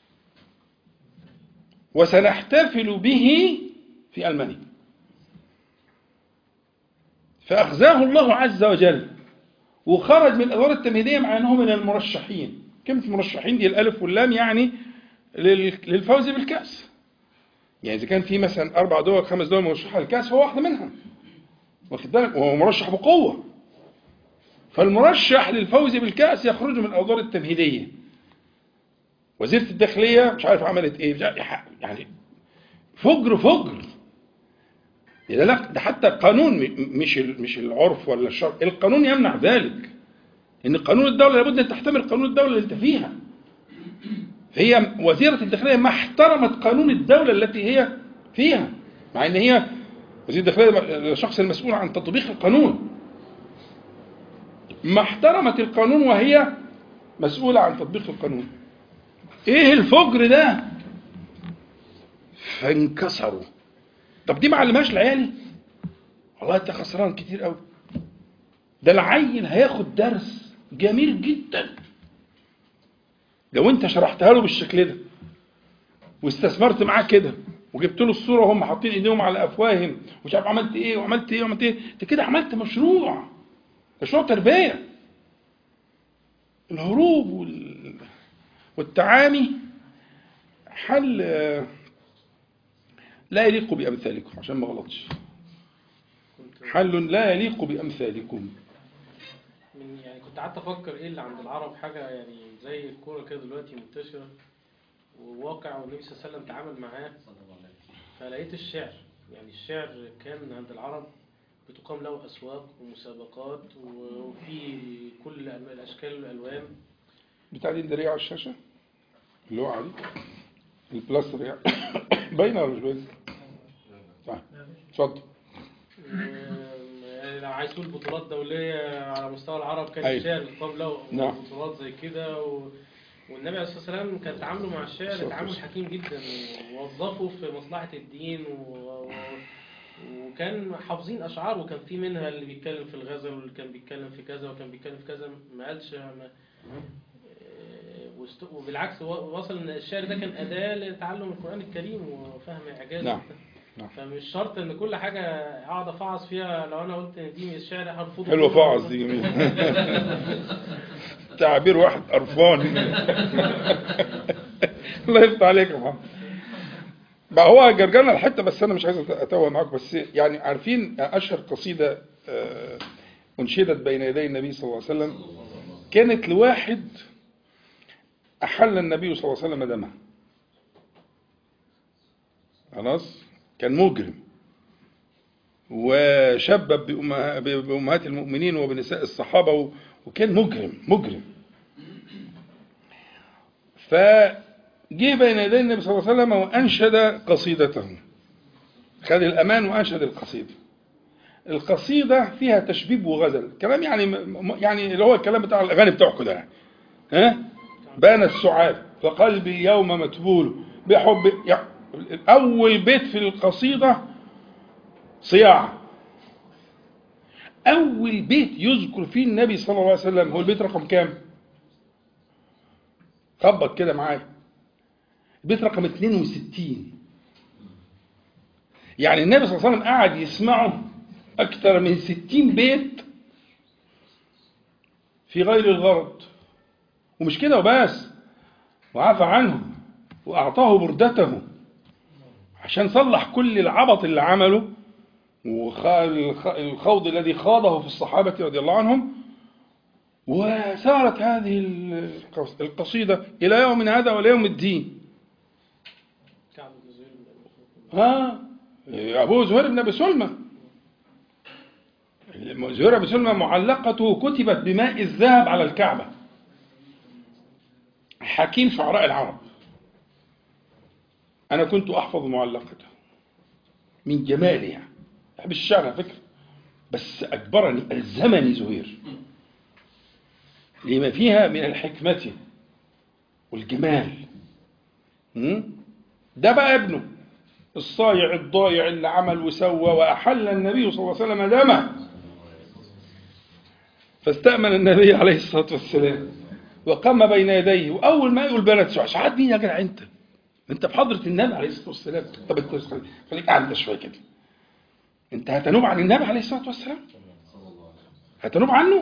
وسنحتفل به في المانيا فاخزاه الله عز وجل وخرج من الادوار التمهيديه مع انه من المرشحين كلمه المرشحين دي الالف واللام يعني لل- للفوز بالكاس يعني اذا كان في مثلا اربع دول خمس دول مرشحه للكاس هو واحده منها واخد بالك وهو مرشح بقوه فالمرشح للفوز بالكأس يخرج من الأدوار التمهيدية وزيرة الداخلية مش عارف عملت ايه مش عارف يعني فجر فجر ده لا ده حتى القانون م- مش ال- مش العرف ولا الشرع القانون يمنع ذلك ان قانون الدولة لابد ان تحتمل قانون الدولة اللي انت فيها هي وزيرة الداخلية ما احترمت قانون الدولة التي هي فيها مع ان هي وزير الداخلية الشخص المسؤول عن تطبيق القانون ما احترمت القانون وهي مسؤولة عن تطبيق القانون ايه الفجر ده فانكسروا طب دي ما علمهاش لعيالي والله انت خسران كتير قوي ده العيل هياخد درس جميل جدا لو انت شرحتها له بالشكل ده واستثمرت معاه كده وجبت له الصوره وهم حاطين ايديهم على افواههم ومش عارف عملت ايه وعملت ايه وعملت ايه انت كده عملت مشروع مشروع تربيه الهروب وال... والتعامي حل آه، لا يليق بامثالكم عشان ما غلطش كنت حل لا يليق بامثالكم من يعني كنت قعدت افكر ايه اللي عند العرب حاجه يعني زي الكوره كده دلوقتي منتشره وواقع والنبي صلى الله عليه وسلم تعامل معاه فلقيت الشعر يعني الشعر كان عند العرب بتقام له اسواق ومسابقات وفي كل أنواع الاشكال والالوان بتاع دي الدريعة على الشاشة اللي هو عليه البلاستر يعني باينة ولا مش باينة؟ طيب اتفضل يعني لو عايز تقول بطولات دولية على مستوى العرب كان أيوة. الشعر يقام له نعم. بطولات زي كده و... والنبي عليه الصلاة والسلام كان تعامله مع الشعر الصلاة تعامل والسلام. حكيم جدا ووظفه في مصلحة الدين و... و... وكان حافظين أشعار وكان في منها اللي بيتكلم في الغزل واللي كان بيتكلم في كذا وكان بيتكلم في كذا ما قالش ما... واست- وبالعكس و- وصل ان الشعر ده كان أداة لتعلم القرآن الكريم وفهم إعجازه نعم. نعم. فمش شرط ان كل حاجة اقعد افعص فيها لو انا قلت ان دي من الشعر هرفضه حلوة فعص دي جميل تعبير واحد قرفان الله يفتح عليك يا محمد بقى هو جرجرنا الحته بس انا مش عايز اتوه معاكم بس يعني عارفين اشهر قصيده آه، انشدت بين يدي النبي صلى الله عليه وسلم كانت لواحد احل النبي صلى الله عليه وسلم دمه خلاص كان مجرم وشبب بأمها- بأمهات المؤمنين وبنساء الصحابة و- وكان مجرم مجرم فجه بين يدي النبي صلى الله عليه وسلم وأنشد قصيدته خد الأمان وأنشد القصيدة القصيدة فيها تشبيب وغزل كلام يعني م- يعني اللي هو الكلام بتاع الأغاني بتاعكم ده يعني ها بان السعاد فقلبي يوم متبول بحب يعني أول بيت في القصيدة صياع أول بيت يذكر فيه النبي صلى الله عليه وسلم هو البيت رقم كام؟ خبط كده معايا البيت رقم 62 يعني النبي صلى الله عليه وسلم قعد يسمعه أكثر من 60 بيت في غير الغرض ومش كده وبس وعفى عنه وأعطاه بردته عشان صلح كل العبط اللي عمله والخوض الذي خاضه في الصحابة رضي الله عنهم وسارت هذه القص- القصيدة إلى يوم هذا وإلى يوم الدين كعب بن زهير بن أبي ها أبو زهير بن أبي سلمى زهير بن سلمى معلقته كتبت بماء الذهب على الكعبة حكيم شعراء العرب أنا كنت أحفظ معلقته من جمالها بحب الشعر على فكرة بس أجبرني ألزمني زهير لما فيها من الحكمة والجمال م? ده بقى ابنه الصايع الضايع اللي عمل وسوى وأحل النبي صلى الله عليه وسلم دمه فاستأمن النبي عليه الصلاة والسلام وقام بين يديه وأول ما يقول بلد سعاد مين يا جدع أنت؟ أنت في حضرة النبي عليه الصلاة والسلام طب أنت خليك قاعد شوية كده أنت هتنوب عن النبي عليه الصلاة والسلام؟ هتنوب عنه؟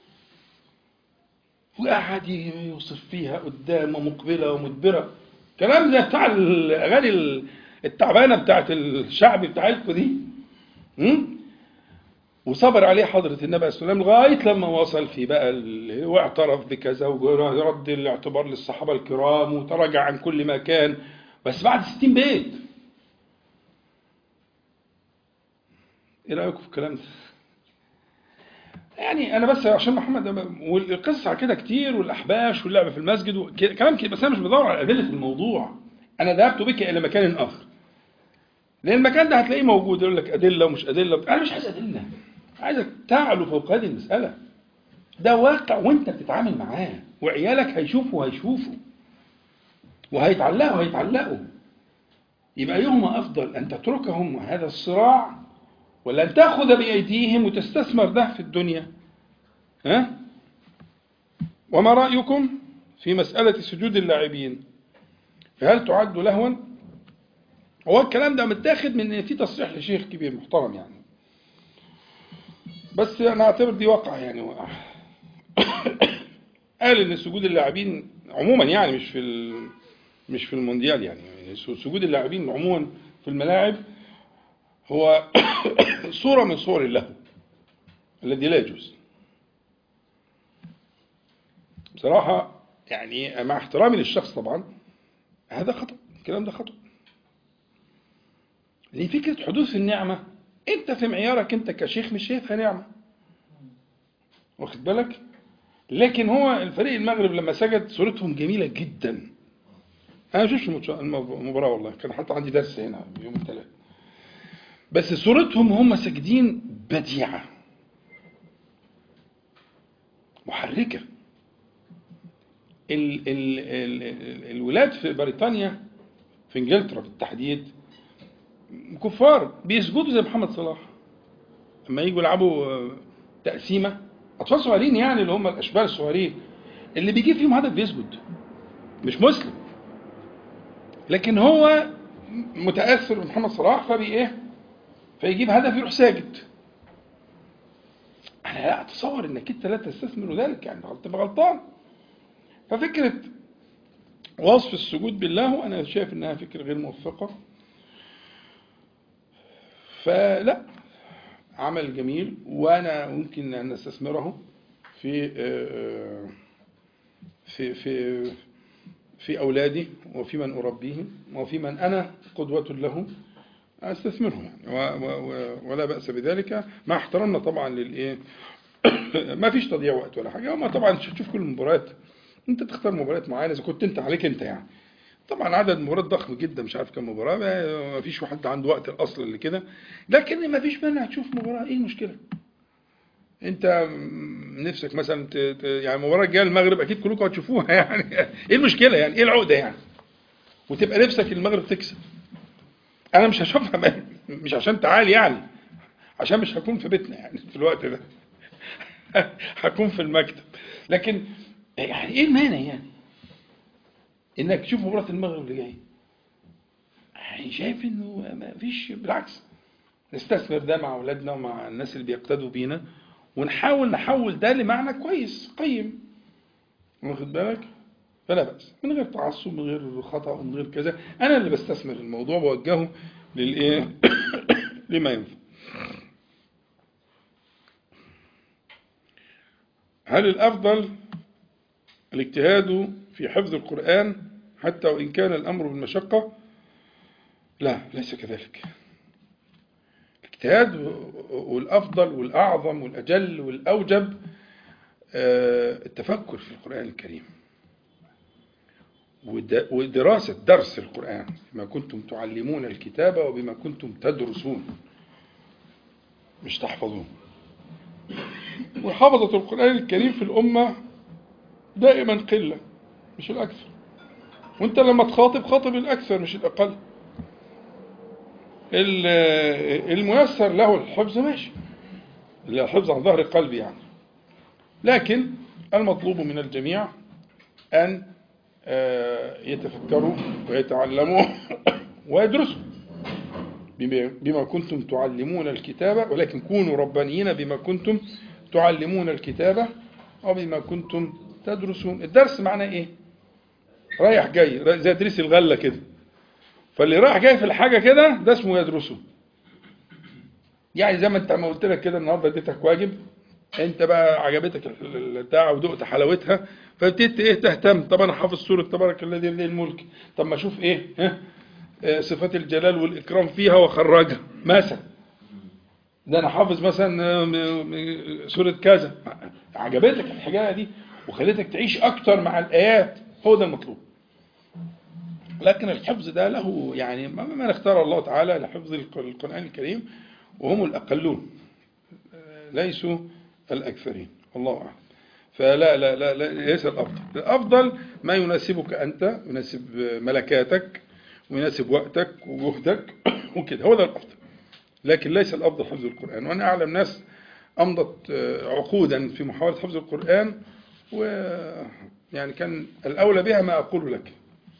وقعد يوصف فيها قدام ومقبلة ومدبرة كلام زي بتاع الأغاني التعبانة بتاعت الشعب بتاعتكم دي م? وصبر عليه حضرة النبي عليه الصلاة والسلام لغاية لما وصل في بقى ال... واعترف بكذا ورد الاعتبار للصحابة الكرام وتراجع عن كل ما كان بس بعد 60 بيت ايه رأيكم في الكلام ده؟ يعني انا بس عشان محمد والقصص على كده كتير والاحباش واللعب في المسجد وكلام كده بس انا مش بدور على ادله الموضوع انا ذهبت بك الى مكان اخر لان المكان ده هتلاقيه موجود يقول لك ادله ومش ادله انا مش عايز ادله عايزك تعلو فوق هذه المساله ده واقع وانت بتتعامل معاه وعيالك هيشوفوا وهيشوفوا وهيتعلقوا وهيتعلقوا يبقى ايهما افضل ان تتركهم هذا الصراع ولا أن تأخذ بأيديهم وتستثمر ده في الدنيا ها؟ وما رأيكم في مسألة سجود اللاعبين فهل تعد لهوا هو الكلام ده متاخد من في تصريح لشيخ كبير محترم يعني بس أنا أعتبر دي واقع يعني واقع. قال إن سجود اللاعبين عموما يعني مش في ال... مش في المونديال يعني, يعني سجود اللاعبين عموما في الملاعب هو صورة من صور اللهو الذي لا يجوز بصراحة يعني مع احترامي للشخص طبعا هذا خطأ الكلام ده خطأ لأن فكرة حدوث النعمة أنت في معيارك أنت كشيخ مش شايفها نعمة واخد بالك لكن هو الفريق المغرب لما سجد صورتهم جميلة جدا أنا ما شفتش المباراة والله كان حتى عندي درس هنا يوم الثلاث بس صورتهم هم ساجدين بديعة محركة ال ال ال ال الولاد في بريطانيا في انجلترا بالتحديد كفار بيسجدوا زي محمد صلاح لما يجوا يلعبوا تقسيمه اطفال صغيرين يعني اللي هم الاشبال الصغيرين اللي بيجيب فيهم هدف بيسجد مش مسلم لكن هو متاثر بمحمد صلاح فبي ايه فيجيب هدف يروح ساجد انا لا اتصور انك انت لا تستثمر ذلك يعني تبقى غلطان ففكره وصف السجود بالله انا شايف انها فكره غير موفقه فلا عمل جميل وانا ممكن ان استثمره في في في في اولادي وفي من اربيهم وفي من انا قدوه له استثمرهم يعني ولا باس بذلك مع احترامنا طبعا للايه ما فيش تضييع وقت ولا حاجه وما طبعا تشوف كل المباريات انت تختار مباريات معينه اذا كنت انت عليك انت يعني طبعا عدد مباريات ضخم جدا مش عارف كم مباراه ما فيش واحد عنده وقت الاصل اللي كده لكن ما فيش مانع تشوف مباراه ايه المشكله انت نفسك مثلا ت... ت... يعني المباراه الجايه المغرب اكيد كلكم هتشوفوها يعني ايه المشكله يعني ايه العقده يعني وتبقى نفسك المغرب تكسب انا مش هشوفها مش عشان تعال يعني عشان مش هكون في بيتنا يعني في الوقت ده هكون في المكتب لكن يعني ايه المانع يعني انك تشوف مباراه المغرب اللي جايه يعني شايف انه ما فيش بالعكس نستثمر ده مع اولادنا ومع الناس اللي بيقتدوا بينا ونحاول نحول ده لمعنى كويس قيم واخد بالك فلا بأس من غير تعصب من غير خطأ ومن غير كذا أنا اللي بستثمر الموضوع بوجهه للإيه لما ينفع هل الأفضل الاجتهاد في حفظ القرآن حتى وإن كان الأمر بالمشقة لا ليس كذلك الاجتهاد والأفضل والأعظم والأجل والأوجب التفكر في القرآن الكريم ود- ودراسة درس القرآن بما كنتم تعلمون الكتاب وبما كنتم تدرسون مش تحفظون وحفظة القرآن الكريم في الأمة دائما قلة مش الأكثر وانت لما تخاطب خاطب الأكثر مش الأقل ال- الميسر له الحفظ ماشي الحفظ عن ظهر قلب يعني لكن المطلوب من الجميع أن آه، يتفكروا ويتعلموا ويدرسوا بما بما كنتم تعلمون الكتابة ولكن كونوا ربانيين بما كنتم تعلمون الكتابة وبما كنتم تدرسون الدرس معناه ايه رايح جاي را- زي تدريس الغلة كده فاللي رايح جاي في الحاجة كده ده اسمه يدرسه يعني زي ما انت ما قلت لك كده النهارده اديتك واجب انت بقى عجبتك ال- ال- البتاع ودقت حلاوتها فابتديت ايه تهتم طب انا حافظ سوره تبارك الذي بيده الملك طب ما اشوف ايه ها آه، صفات الجلال والاكرام فيها واخرجها مثلا ده انا حافظ مثلا آه، م- م- سوره كذا عجبتك الحكايه دي وخلتك تعيش اكتر مع الايات هو ده المطلوب لكن الحفظ ده له يعني ما ما اختار الله تعالى لحفظ الق- القرآن الكريم وهم الأقلون آه، ليسوا الأكثرين والله أعلم فلا لا لا, لا ليس الأفضل الأفضل ما يناسبك أنت يناسب ملكاتك ويناسب وقتك وجهدك وكده هو ده الأفضل لكن ليس الأفضل حفظ القرآن وأنا أعلم ناس أمضت آه، عقودا في محاولة حفظ القرآن و يعني كان الأولى بها ما أقول لك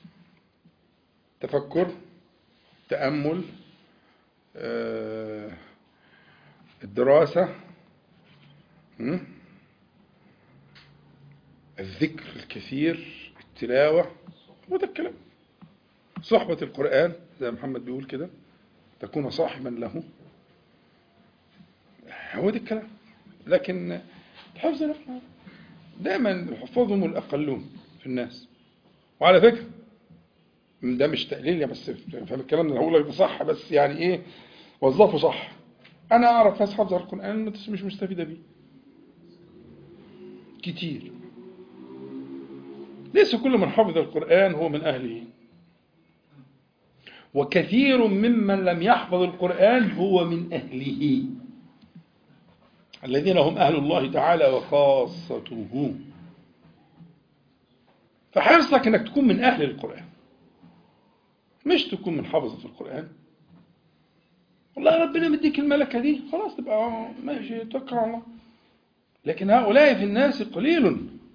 تفكر تأمل آه، الدراسة م? الذكر الكثير التلاوة هو ده الكلام صحبة القرآن زي محمد بيقول كده تكون صاحبا له هو ده الكلام لكن الحفظ لا. دائما حفظهم الأقلون في الناس وعلى فكرة ده مش تقليل يا بس فاهم الكلام اللي هقوله ده صح بس يعني ايه وظفه صح انا اعرف ناس حافظه القران بس مش مستفيده بيه كتير ليس كل من حفظ القران هو من اهله وكثير ممن لم يحفظ القران هو من اهله الذين هم اهل الله تعالى وخاصته فحرصك انك تكون من اهل القران مش تكون من حافظة القرآن والله ربنا مديك الملكة دي خلاص تبقى ماشي توكل على الله لكن هؤلاء في الناس قليل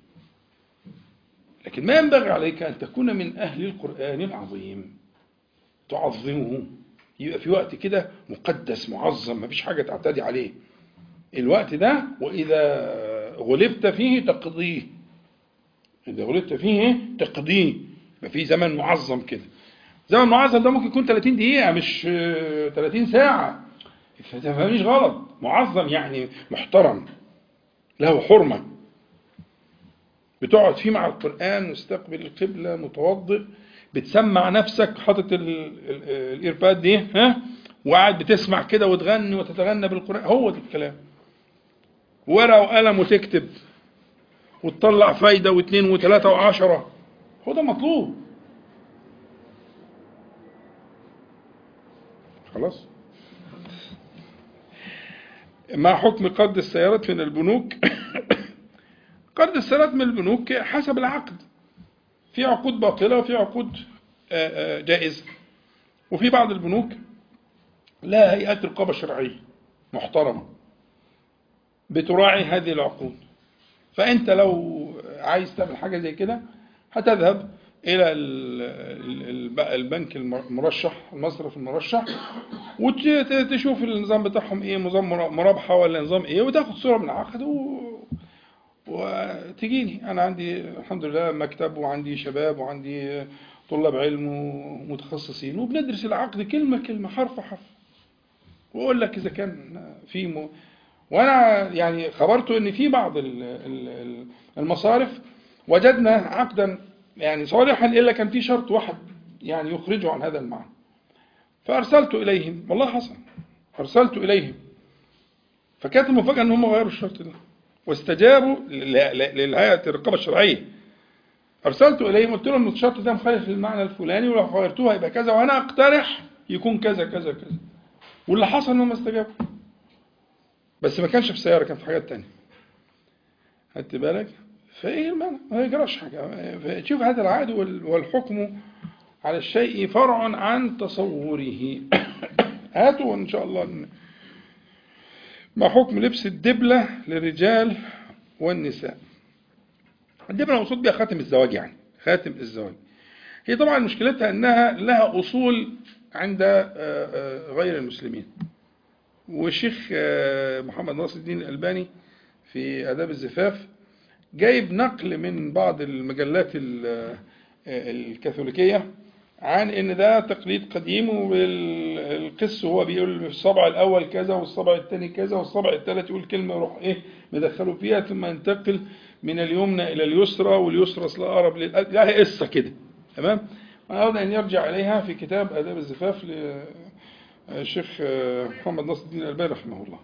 لكن ما ينبغي عليك أن تكون من أهل القرآن العظيم تعظمه يبقى في وقت كده مقدس معظم مفيش حاجة تعتدي عليه الوقت ده وإذا غلبت فيه تقضيه إذا غلبت فيه تقضيه يبقى في زمن معظم كده زمن معظم ده ممكن يكون 30 دقيقة مش آه، 30 ساعة ما تفهمنيش غلط معظم يعني محترم له حرمة بتقعد فيه مع القرآن مستقبل القبلة متوضئ بتسمع نفسك حاطط ال- ال- الايرباد دي ها وقاعد بتسمع كده وتغني وتتغنى بالقرآن هو ده الكلام ورقة وقلم وتكتب وتطلع فايدة واثنين وثلاثة وعشرة هو ده مطلوب خلاص مع حكم قرض السيارات من البنوك قرض السيارات من البنوك حسب العقد في عقود باطلة وفي عقود آه، آه، جائزة وفي بعض البنوك لا هيئات رقابة شرعية محترمة بتراعي هذه العقود فأنت لو عايز تعمل حاجة زي كده هتذهب إلى ال- ال- الب- البنك المرشح المصرف المرشح وتشوف النظام بتاعهم ايه نظام مرا- مرابحة ولا نظام ايه وتاخد صورة من العقد و... وتجيني انا عندي الحمد لله مكتب وعندي شباب وعندي طلاب علم ومتخصصين وبندرس العقد كلمة كلمة حرف حرف واقول لك اذا كان في م... وانا يعني خبرته ان في بعض ال- ال- ال- المصارف وجدنا عقدا يعني صالحا الا كان في شرط واحد يعني يخرجه عن هذا المعنى فارسلت اليهم والله حصل ارسلت اليهم فكانت المفاجاه ان هم غيروا الشرط ده واستجابوا ل- ل- للهيئه الرقابه الشرعيه ارسلت اليهم قلت لهم الشرط ده مخالف للمعنى الفلاني ولو غيرتوه هيبقى كذا وانا اقترح يكون كذا كذا كذا واللي حصل انهم استجابوا بس ما كانش في سياره كان في حاجات تانية خدت بالك فايه المعنى ما يجراش حاجه شوف هذا العهد وال- والحكم على الشيء فرع عن تصوره هاتوا ان شاء الله ن- ما حكم لبس الدبلة للرجال والنساء الدبلة مقصود بها خاتم الزواج يعني خاتم الزواج هي طبعا مشكلتها انها لها اصول عند آه، آه، غير المسلمين والشيخ آه، محمد ناصر الدين الألباني في آداب الزفاف جايب نقل من بعض المجلات ال- آه، الكاثوليكية عن ان ده تقليد قديم والقس هو بيقول في الصبع الاول كذا والصبع الثاني كذا والصبع الثالث يقول كلمه يروح ايه مدخله فيها ثم ينتقل من اليمنى الى اليسرى واليسرى اصل اقرب للأ- لا هي قصه كده تمام أراد أن يرجع إليها في كتاب آداب الزفاف للشيخ محمد ناصر الدين الألباني رحمه الله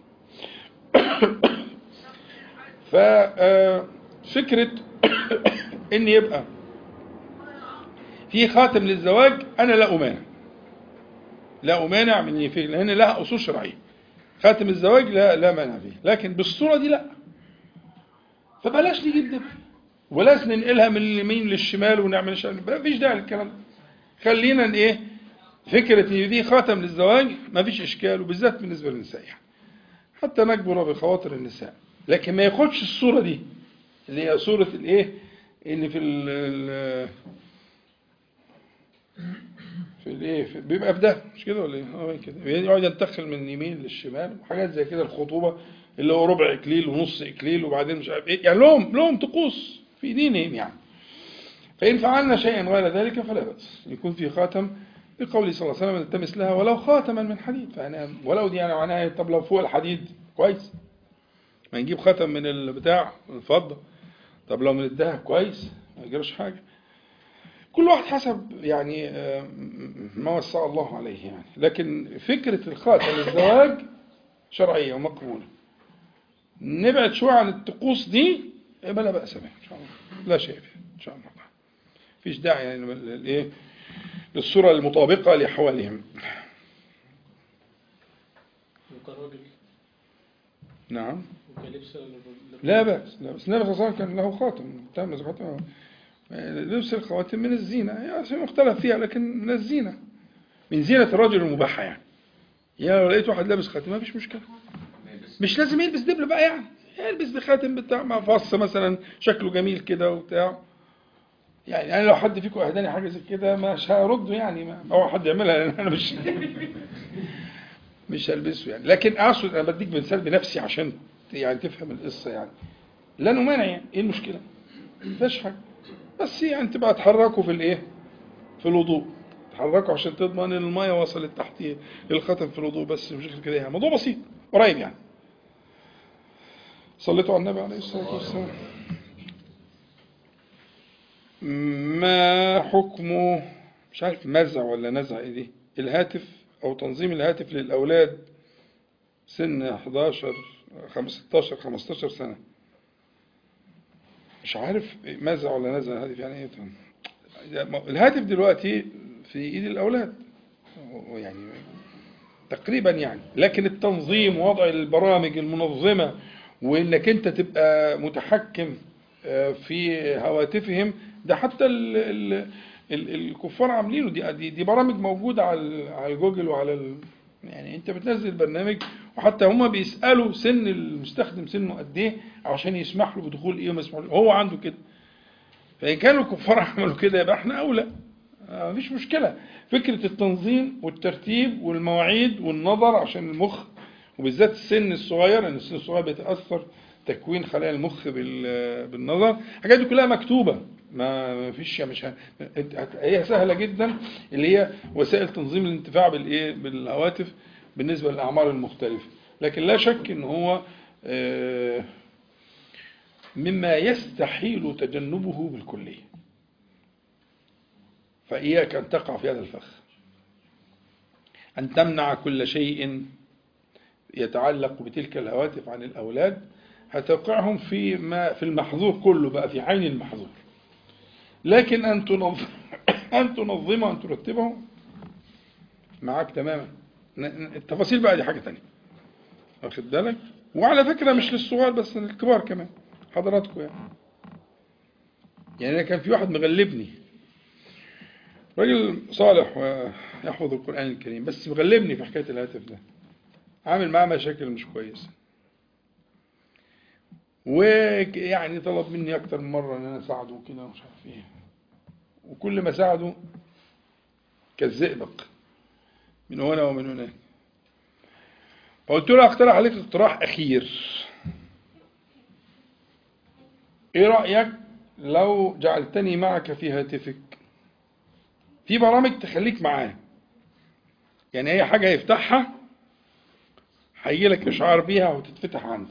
ففكرة إن يبقى في خاتم للزواج أنا لا أمانع لا أمانع من يفيق لأن لها أصول شرعية خاتم الزواج لا لا مانع فيه لكن بالصورة دي لا فبلاش نجيب دبل ولاش ننقلها من اليمين للشمال ونعمل شيء ما فيش داعي للكلام ده خلينا ان ايه فكرة ان دي خاتم للزواج ما فيش اشكال وبالذات بالنسبة للنساء يعني. حتى نكبر بخواطر النساء لكن ما ياخدش الصورة دي اللي هي صورة الايه اللي في ال ال- في الايه في- بيبقى بده مش كده ولا ايه اه كده يقعد ينتقل من اليمين للشمال وحاجات زي كده الخطوبة اللي هو ربع اكليل ونص اكليل وبعدين مش عارف ايه يعني لهم لهم طقوس في دينهم يعني فإن فعلنا شيئا غير ذلك فلا بأس يكون في خاتم لقوله صلى الله عليه وسلم التمس لها ولو خاتما من حديد فأنا ولو دي يعني معناها طب لو فوق الحديد كويس ما نجيب خاتم من البتاع الفضة طب لو من الذهب كويس ما يجراش حاجة كل واحد حسب يعني آه، ما وسع الله عليه يعني لكن فكرة الخاتم للزواج شرعية ومقبولة نبعد شوية عن الطقوس دي يبقى لا بأس بها إن شاء الله لا شيء فيها إن شاء الله فيش داعي يعني للايه للصورة المطابقة لأحوالهم وكراجل نعم وكلبس لا بأس لا بأس النبي صلى الله عليه وسلم كان له خاتم تم خاتم لبس الخواتم من الزينة يعني شيء مختلف فيها لكن من الزينة من زينة الرجل المباحة يعني يعني لو لقيت واحد لابس خاتم ما فيش مشكلة مش لازم يلبس دبل بقى يعني يلبس بخاتم بتاع مع فص مثلا شكله جميل كده وبتاع يعني انا لو حد فيكم اهداني حاجه زي كده مش هرده يعني ما هو حد يعملها لان انا مش مش هلبسه يعني لكن اقصد انا بديك مثال بنفسي عشان يعني تفهم القصه يعني لا نمانع يعني ايه المشكله؟ ما فيش حاجه بس يعني تبقى تحركوا في الايه؟ في الوضوء تحركوا عشان تضمن ان الميه وصلت تحت الخاتم في الوضوء بس مش كده يعني موضوع بسيط قريب يعني صليتوا على النبي عليه الصلاه والسلام ما حكمه مش عارف مزع ولا نزع ايه دي الهاتف او تنظيم الهاتف للاولاد سن 11 16 15 سنه مش عارف مزع ولا نزع الهاتف يعني ايه الهاتف دلوقتي في ايد الاولاد يعني تقريبا يعني لكن التنظيم ووضع البرامج المنظمه وانك انت تبقى متحكم في هواتفهم ده حتى ال ال ال الكفار عاملينه دي, دي دي برامج موجوده على على جوجل وعلى ال يعني انت بتنزل برنامج وحتى هما بيسالوا سن المستخدم سنه قد ايه عشان يسمح له بدخول ايه وما يسمحلوش هو عنده كده فان كانوا الكفار عملوا كده يبقى احنا اولى آه مفيش مشكله فكره التنظيم والترتيب والمواعيد والنظر عشان المخ وبالذات السن الصغير ان السن الصغير بيتاثر تكوين خلايا المخ بالنظر الحاجات دي كلها مكتوبه ما فيش مش ه... هي سهله جدا اللي هي وسائل تنظيم الانتفاع بالايه بالهواتف بالنسبه للاعمار المختلفه لكن لا شك ان هو مما يستحيل تجنبه بالكليه فاياك ان تقع في هذا الفخ ان تمنع كل شيء يتعلق بتلك الهواتف عن الاولاد هتوقعهم في ما في المحظور كله بقى في عين المحظور لكن أن تنظم أن تنظمه أن ترتبه معاك تماما ن- ن- التفاصيل بقى دي حاجة تانية واخد بالك وعلى فكرة مش للصغار بس للكبار كمان حضراتكم يعني يعني أنا كان في واحد مغلبني راجل صالح ويحفظ القرآن الكريم بس مغلبني في حكاية الهاتف ده عامل معاه مشاكل مش كويسة ويعني طلب مني أكتر من مرة إن أنا أساعده وكده ومش عارف إيه وكل ما أساعده كالزئبق من هنا ومن هناك فقلت له أقترح عليك اقتراح أخير إيه رأيك لو جعلتني معك في هاتفك في برامج تخليك معاه يعني أي حاجة يفتحها هيجي لك إشعار بيها وتتفتح عندك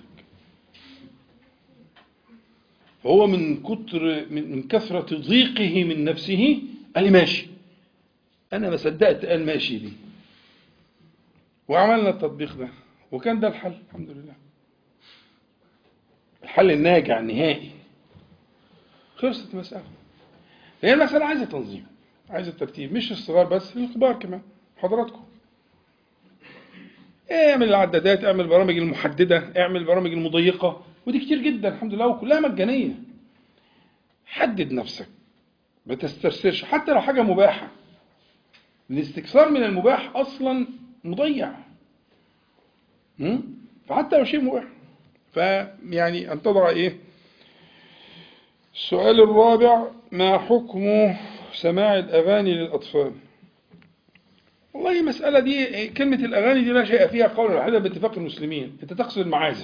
فهو من كتر من من كثرة ضيقه من نفسه قال لي ماشي أنا ما صدقت قال ماشي دي وعملنا التطبيق ده وكان ده الحل الحمد لله الحل الناجع النهائي خلصت المسألة هي المسألة عايزة تنظيم عايزة ترتيب مش الصغار بس الكبار كمان حضراتكم اعمل العدادات اعمل البرامج المحددة اعمل البرامج المضيقة ودي كتير جدا الحمد لله وكلها مجانية حدد نفسك ما تسترسلش حتى لو حاجة مباحة الاستكثار من المباح أصلا مضيع م? فحتى لو شيء مباح فيعني أن تضع إيه السؤال الرابع ما حكم سماع الأغاني للأطفال والله المسألة دي كلمة الأغاني دي لا شيء فيها قول واحدة باتفاق المسلمين أنت تقصد المعازف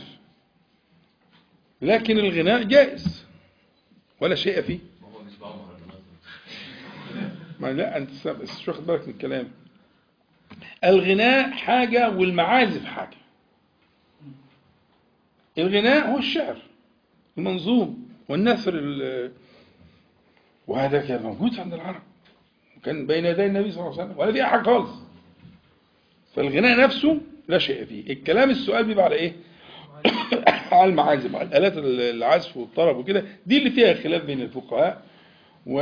لكن الغناء جائز ولا شيء فيه هو بيسمعوا مهرجانات ما لا أنت س- بس مش واخد بالك من الكلام الغناء حاجة والمعازف حاجة الغناء هو الشعر المنظوم والنثر ال- وهذا كان موجود عند العرب وكان بين يدي النبي صلى الله عليه وسلم ولا في حاجة خالص فالغناء نفسه لا شيء فيه الكلام السؤال بيبقى على ايه على المعازف على الآلات العزف والطرب وكده دي اللي فيها خلاف بين الفقهاء و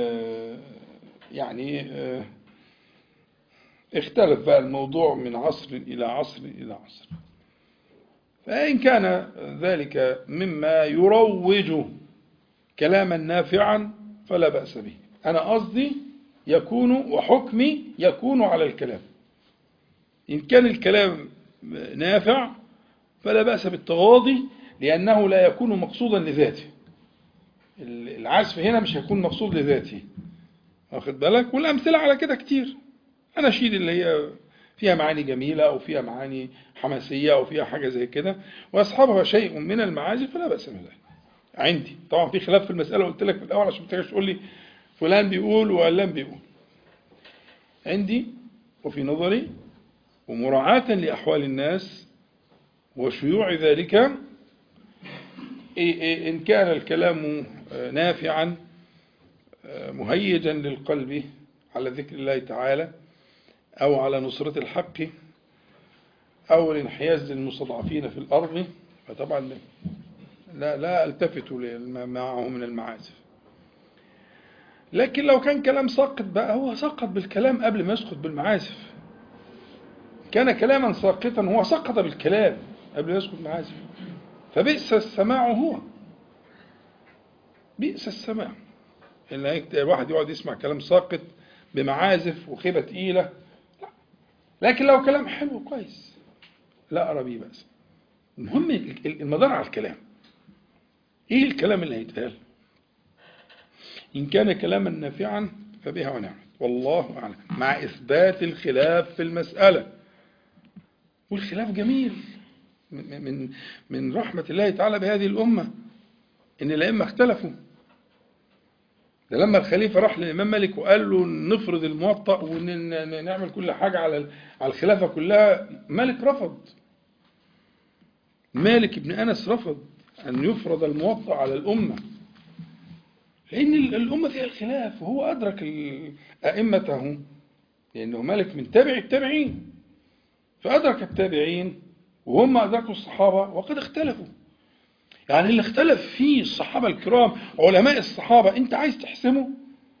يعني آه، اختلف بقى الموضوع من عصر إلى عصر إلى عصر فإن كان ذلك مما يروج كلاما نافعا فلا بأس به أنا قصدي يكون وحكمي يكون على الكلام إن كان الكلام نافع فلا بأس بالتغاضي لأنه لا يكون مقصودا لذاته العزف هنا مش هيكون مقصود لذاته واخد بالك والأمثلة على كده كتير أناشيد اللي هي فيها معاني جميلة أو فيها معاني حماسية أو فيها حاجة زي كده وأصحابها شيء من المعازف فلا بأس بذلك عندي طبعا في خلاف في المسألة قلت لك في الأول عشان ما تجيش تقول لي فلان بيقول وعلان بيقول عندي وفي نظري ومراعاة لأحوال الناس وشيوع ذلك إيه إيه إن كان الكلام آه، نافعا آه، مهيجا للقلب على ذكر الله تعالى أو على نصرة الحق أو الانحياز للمستضعفين في الأرض فطبعا لا لا التفت لما معه من المعازف لكن لو كان كلام ساقط بقى هو سقط بالكلام قبل ما يسقط بالمعازف كان كلاما ساقطا هو سقط بالكلام قبل ما يسقط معازف فبئس السماع هو بئس السماع ان هيك- الواحد يقعد يسمع كلام ساقط بمعازف وخيبة تقيلة لا لكن لو كلام حلو كويس لا أرى به بأس المهم ال- ال- المدار على الكلام ايه الكلام اللي هيتقال إن كان كلاما نافعا فبها ونعمت والله أعلم مع إثبات الخلاف في المسألة والخلاف جميل من من من رحمة الله تعالى بهذه الأمة إن الأئمة اختلفوا ده لما الخليفة راح للإمام مالك وقال له نفرض الموطأ ونعمل كل حاجة على على الخلافة كلها مالك رفض مالك بن أنس رفض أن يفرض الموطأ على الأمة لأن ال- الأمة فيها الخلاف وهو أدرك ال- أئمته لأنه مالك من تابع التابعين فأدرك التابعين وهم أدركوا الصحابة وقد اختلفوا يعني اللي اختلف فيه الصحابة الكرام علماء الصحابة انت عايز تحسمه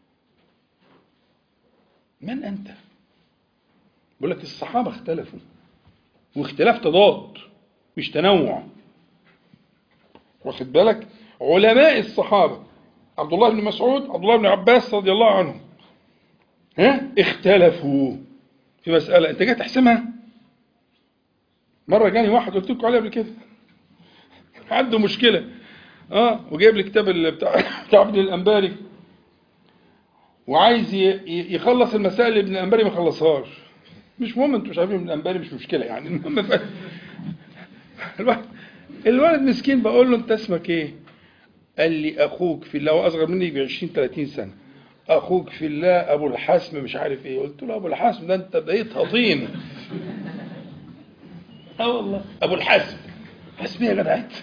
من انت بقول لك الصحابة اختلفوا واختلاف تضاد مش تنوع واخد بالك علماء الصحابة عبد الله بن مسعود عبد الله بن عباس رضي الله عنهم ها اختلفوا في مسألة انت جاي تحسمها مرة جاني واحد قلت لكم عليه قبل كده عنده مشكلة اه وجايب لي كتاب ال- بتاع بتاع ابن الانباري وعايز ي- ي- يخلص المسائل اللي ابن الانباري ما خلصهاش مش مهم انتوا مش عارفين ابن الانباري مش مشكلة يعني المهم ف... الواحد الولد مسكين بقول له انت اسمك ايه؟ قال لي اخوك في الله واصغر مني ب 20 30 سنة اخوك في الله ابو الحسم مش عارف ايه قلت له ابو الحسم ده انت بقيت هطين اه والله ابو الحسم حسب ايه يا جدع انت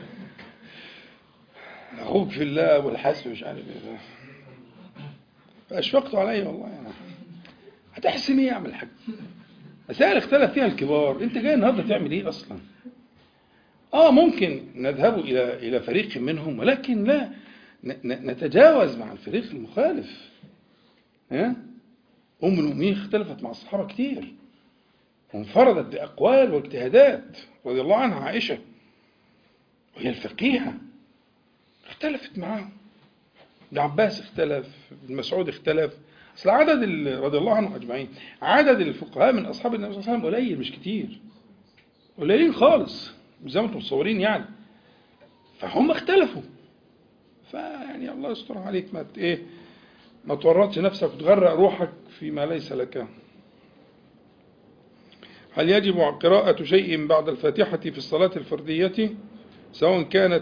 اخوك في الله ابو الحسم مش عارف ايه فاشفقت عليه والله يعني هتحسم ايه يا عم الحاج مسائل اختلف فيها الكبار انت جاي النهارده تعمل ايه اصلا اه ممكن نذهب الى الى فريق منهم ولكن لا ن- ن- نتجاوز مع الفريق المخالف ها ام المؤمنين اختلفت مع الصحابه كتير وانفردت باقوال واجتهادات رضي الله عنها عائشه وهي الفقيهه اختلفت معاهم ابن عباس اختلف ابن مسعود اختلف اصل عدد ال- رضي الله عنهم اجمعين عدد الفقهاء من اصحاب النبي صلى الله عليه وسلم قليل مش كتير قليلين خالص مش زي ما انتم متصورين يعني فهم اختلفوا فيعني الله يستر عليك ما ت- ايه ما تورطش نفسك وتغرق روحك فيما ليس لك هل يجب قراءة شيء بعد الفاتحة في الصلاة الفردية سواء كانت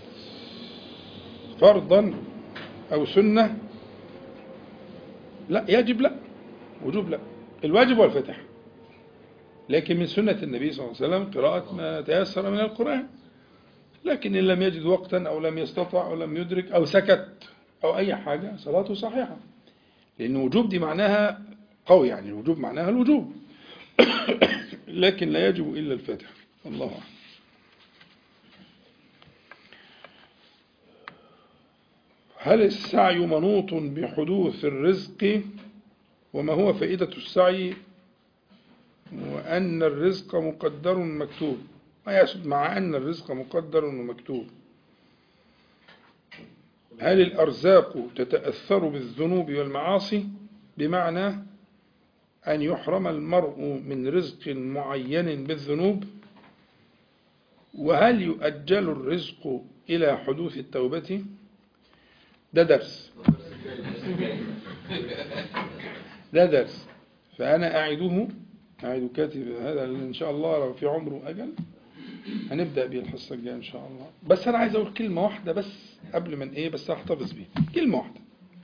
فرضا أو سنة لا يجب لا وجوب لا الواجب هو الفاتحة لكن من سنة النبي صلى الله عليه وسلم قراءة ما تيسر من القرآن لكن إن لم يجد وقتا أو لم يستطع أو لم يدرك أو سكت أو أي حاجة صلاته صحيحة لأن وجوب دي معناها قوي يعني الوجوب معناها الوجوب لكن لا يجب إلا الفاتحة الله أعلم هل السعي منوط بحدوث الرزق وما هو فائدة السعي وأن الرزق مقدر مكتوب ما يقصد مع أن الرزق مقدر ومكتوب هل الأرزاق تتأثر بالذنوب والمعاصي بمعنى أن يحرم المرء من رزق معين بالذنوب وهل يؤجل الرزق إلى حدوث التوبة ده درس ده درس فأنا أعده أعد كاتب هذا اللي إن شاء الله لو في عمره أجل هنبدأ بيه الحصة الجاية إن شاء الله بس أنا عايز أقول كلمة واحدة بس قبل من إيه بس هحتفظ بيها كلمة واحدة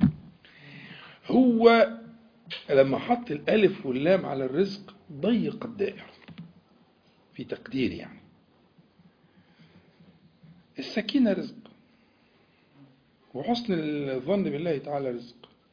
هو لما حط الألف واللام على الرزق ضيق الدائرة في تقديري يعني السكينة رزق وحسن الظن بالله تعالى رزق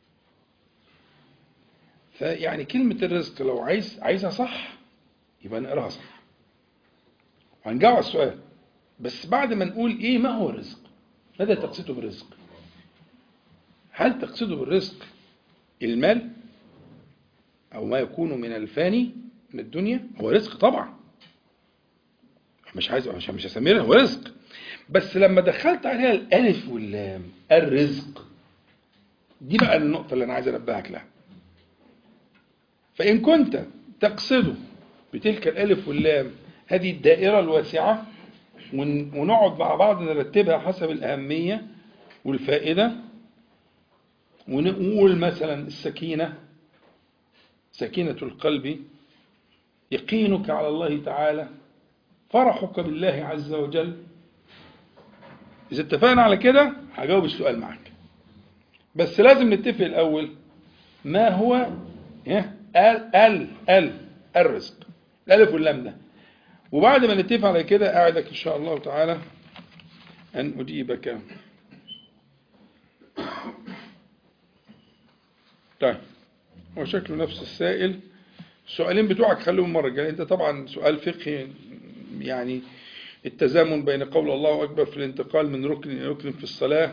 فيعني كلمة الرزق لو عايز عايزها صح يبقى نقراها صح وهنجاوب على السؤال بس بعد ما نقول ايه ما هو الرزق ماذا تقصده بالرزق هل تقصده بالرزق المال او ما يكون من الفاني من الدنيا هو رزق طبعا مش عايز مش مش هسميه هو رزق بس لما دخلت عليها الالف واللام الرزق دي بقى النقطة اللي أنا عايز أنبهك لها فإن كنت تقصده بتلك الألف واللام هذه الدائرة الواسعة ون- ونقعد مع بعض نرتبها حسب الأهمية والفائدة ونقول مثلا السكينة سكينة القلب يقينك على الله تعالى فرحك بالله عز وجل إذا اتفقنا على كده هجاوب السؤال معك بس لازم نتفق الأول ما هو إيه؟ ال ال ال الرزق الألف واللام ده وبعد ما نتفق على كده أعدك إن شاء الله تعالى أن أجيبك طيب هو شكله نفس السائل السؤالين بتوعك خليهم المرة الجاية أنت طبعا سؤال فقهي يعني التزامن بين قول الله أكبر في الانتقال من ركن إلى ركن في الصلاة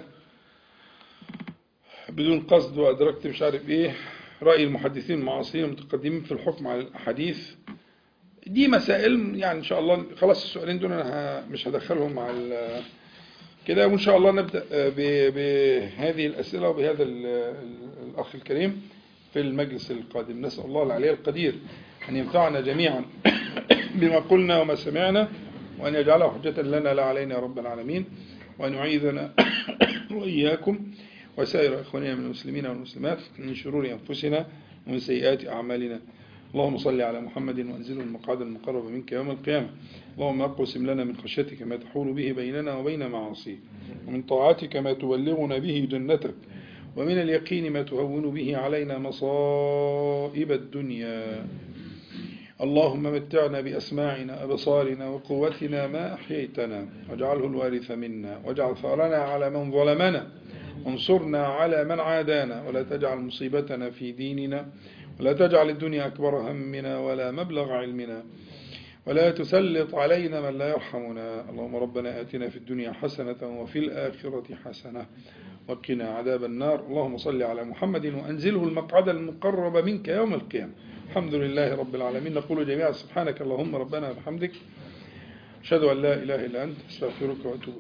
بدون قصد وأدركت مش عارف إيه رأي المحدثين المعاصرين المتقدمين في الحكم على الأحاديث دي مسائل يعني إن شاء الله خلاص السؤالين دول أنا ه- مش هدخلهم مع ال- كده وإن شاء الله نبدأ ب- بهذه الأسئلة وبهذا ال- ال- الأخ الكريم في المجلس القادم نسأل الله العلي القدير أن ينفعنا جميعا بما قلنا وما سمعنا وأن يجعله حجة لنا لا علينا يا رب العالمين وأن يعيذنا وإياكم وسائر إخواننا من المسلمين والمسلمات من شرور أنفسنا ومن سيئات أعمالنا اللهم صل على محمد وأنزله المقعد المقرب منك يوم القيامة اللهم أقسم لنا من خشيتك ما تحول به بيننا وبين معاصيك ومن طاعتك ما تبلغنا به جنتك ومن اليقين ما تهون به علينا مصائب الدنيا اللهم متعنا بأسماعنا أبصارنا وقوتنا ما أحييتنا واجعله الوارث منا واجعل ثارنا على من ظلمنا وانصرنا على من عادانا ولا تجعل مصيبتنا في ديننا ولا تجعل الدنيا أكبر همنا ولا مبلغ علمنا ولا تسلط علينا من لا يرحمنا اللهم ربنا آتنا في الدنيا حسنة وفي الآخرة حسنة وقنا عذاب النار اللهم صل على محمد وأنزله المقعد المقرب منك يوم القيامة الحمد لله رب العالمين نقول جميعا سبحانك اللهم ربنا وبحمدك أشهد أن لا إله إلا أنت استغفرك وأتوب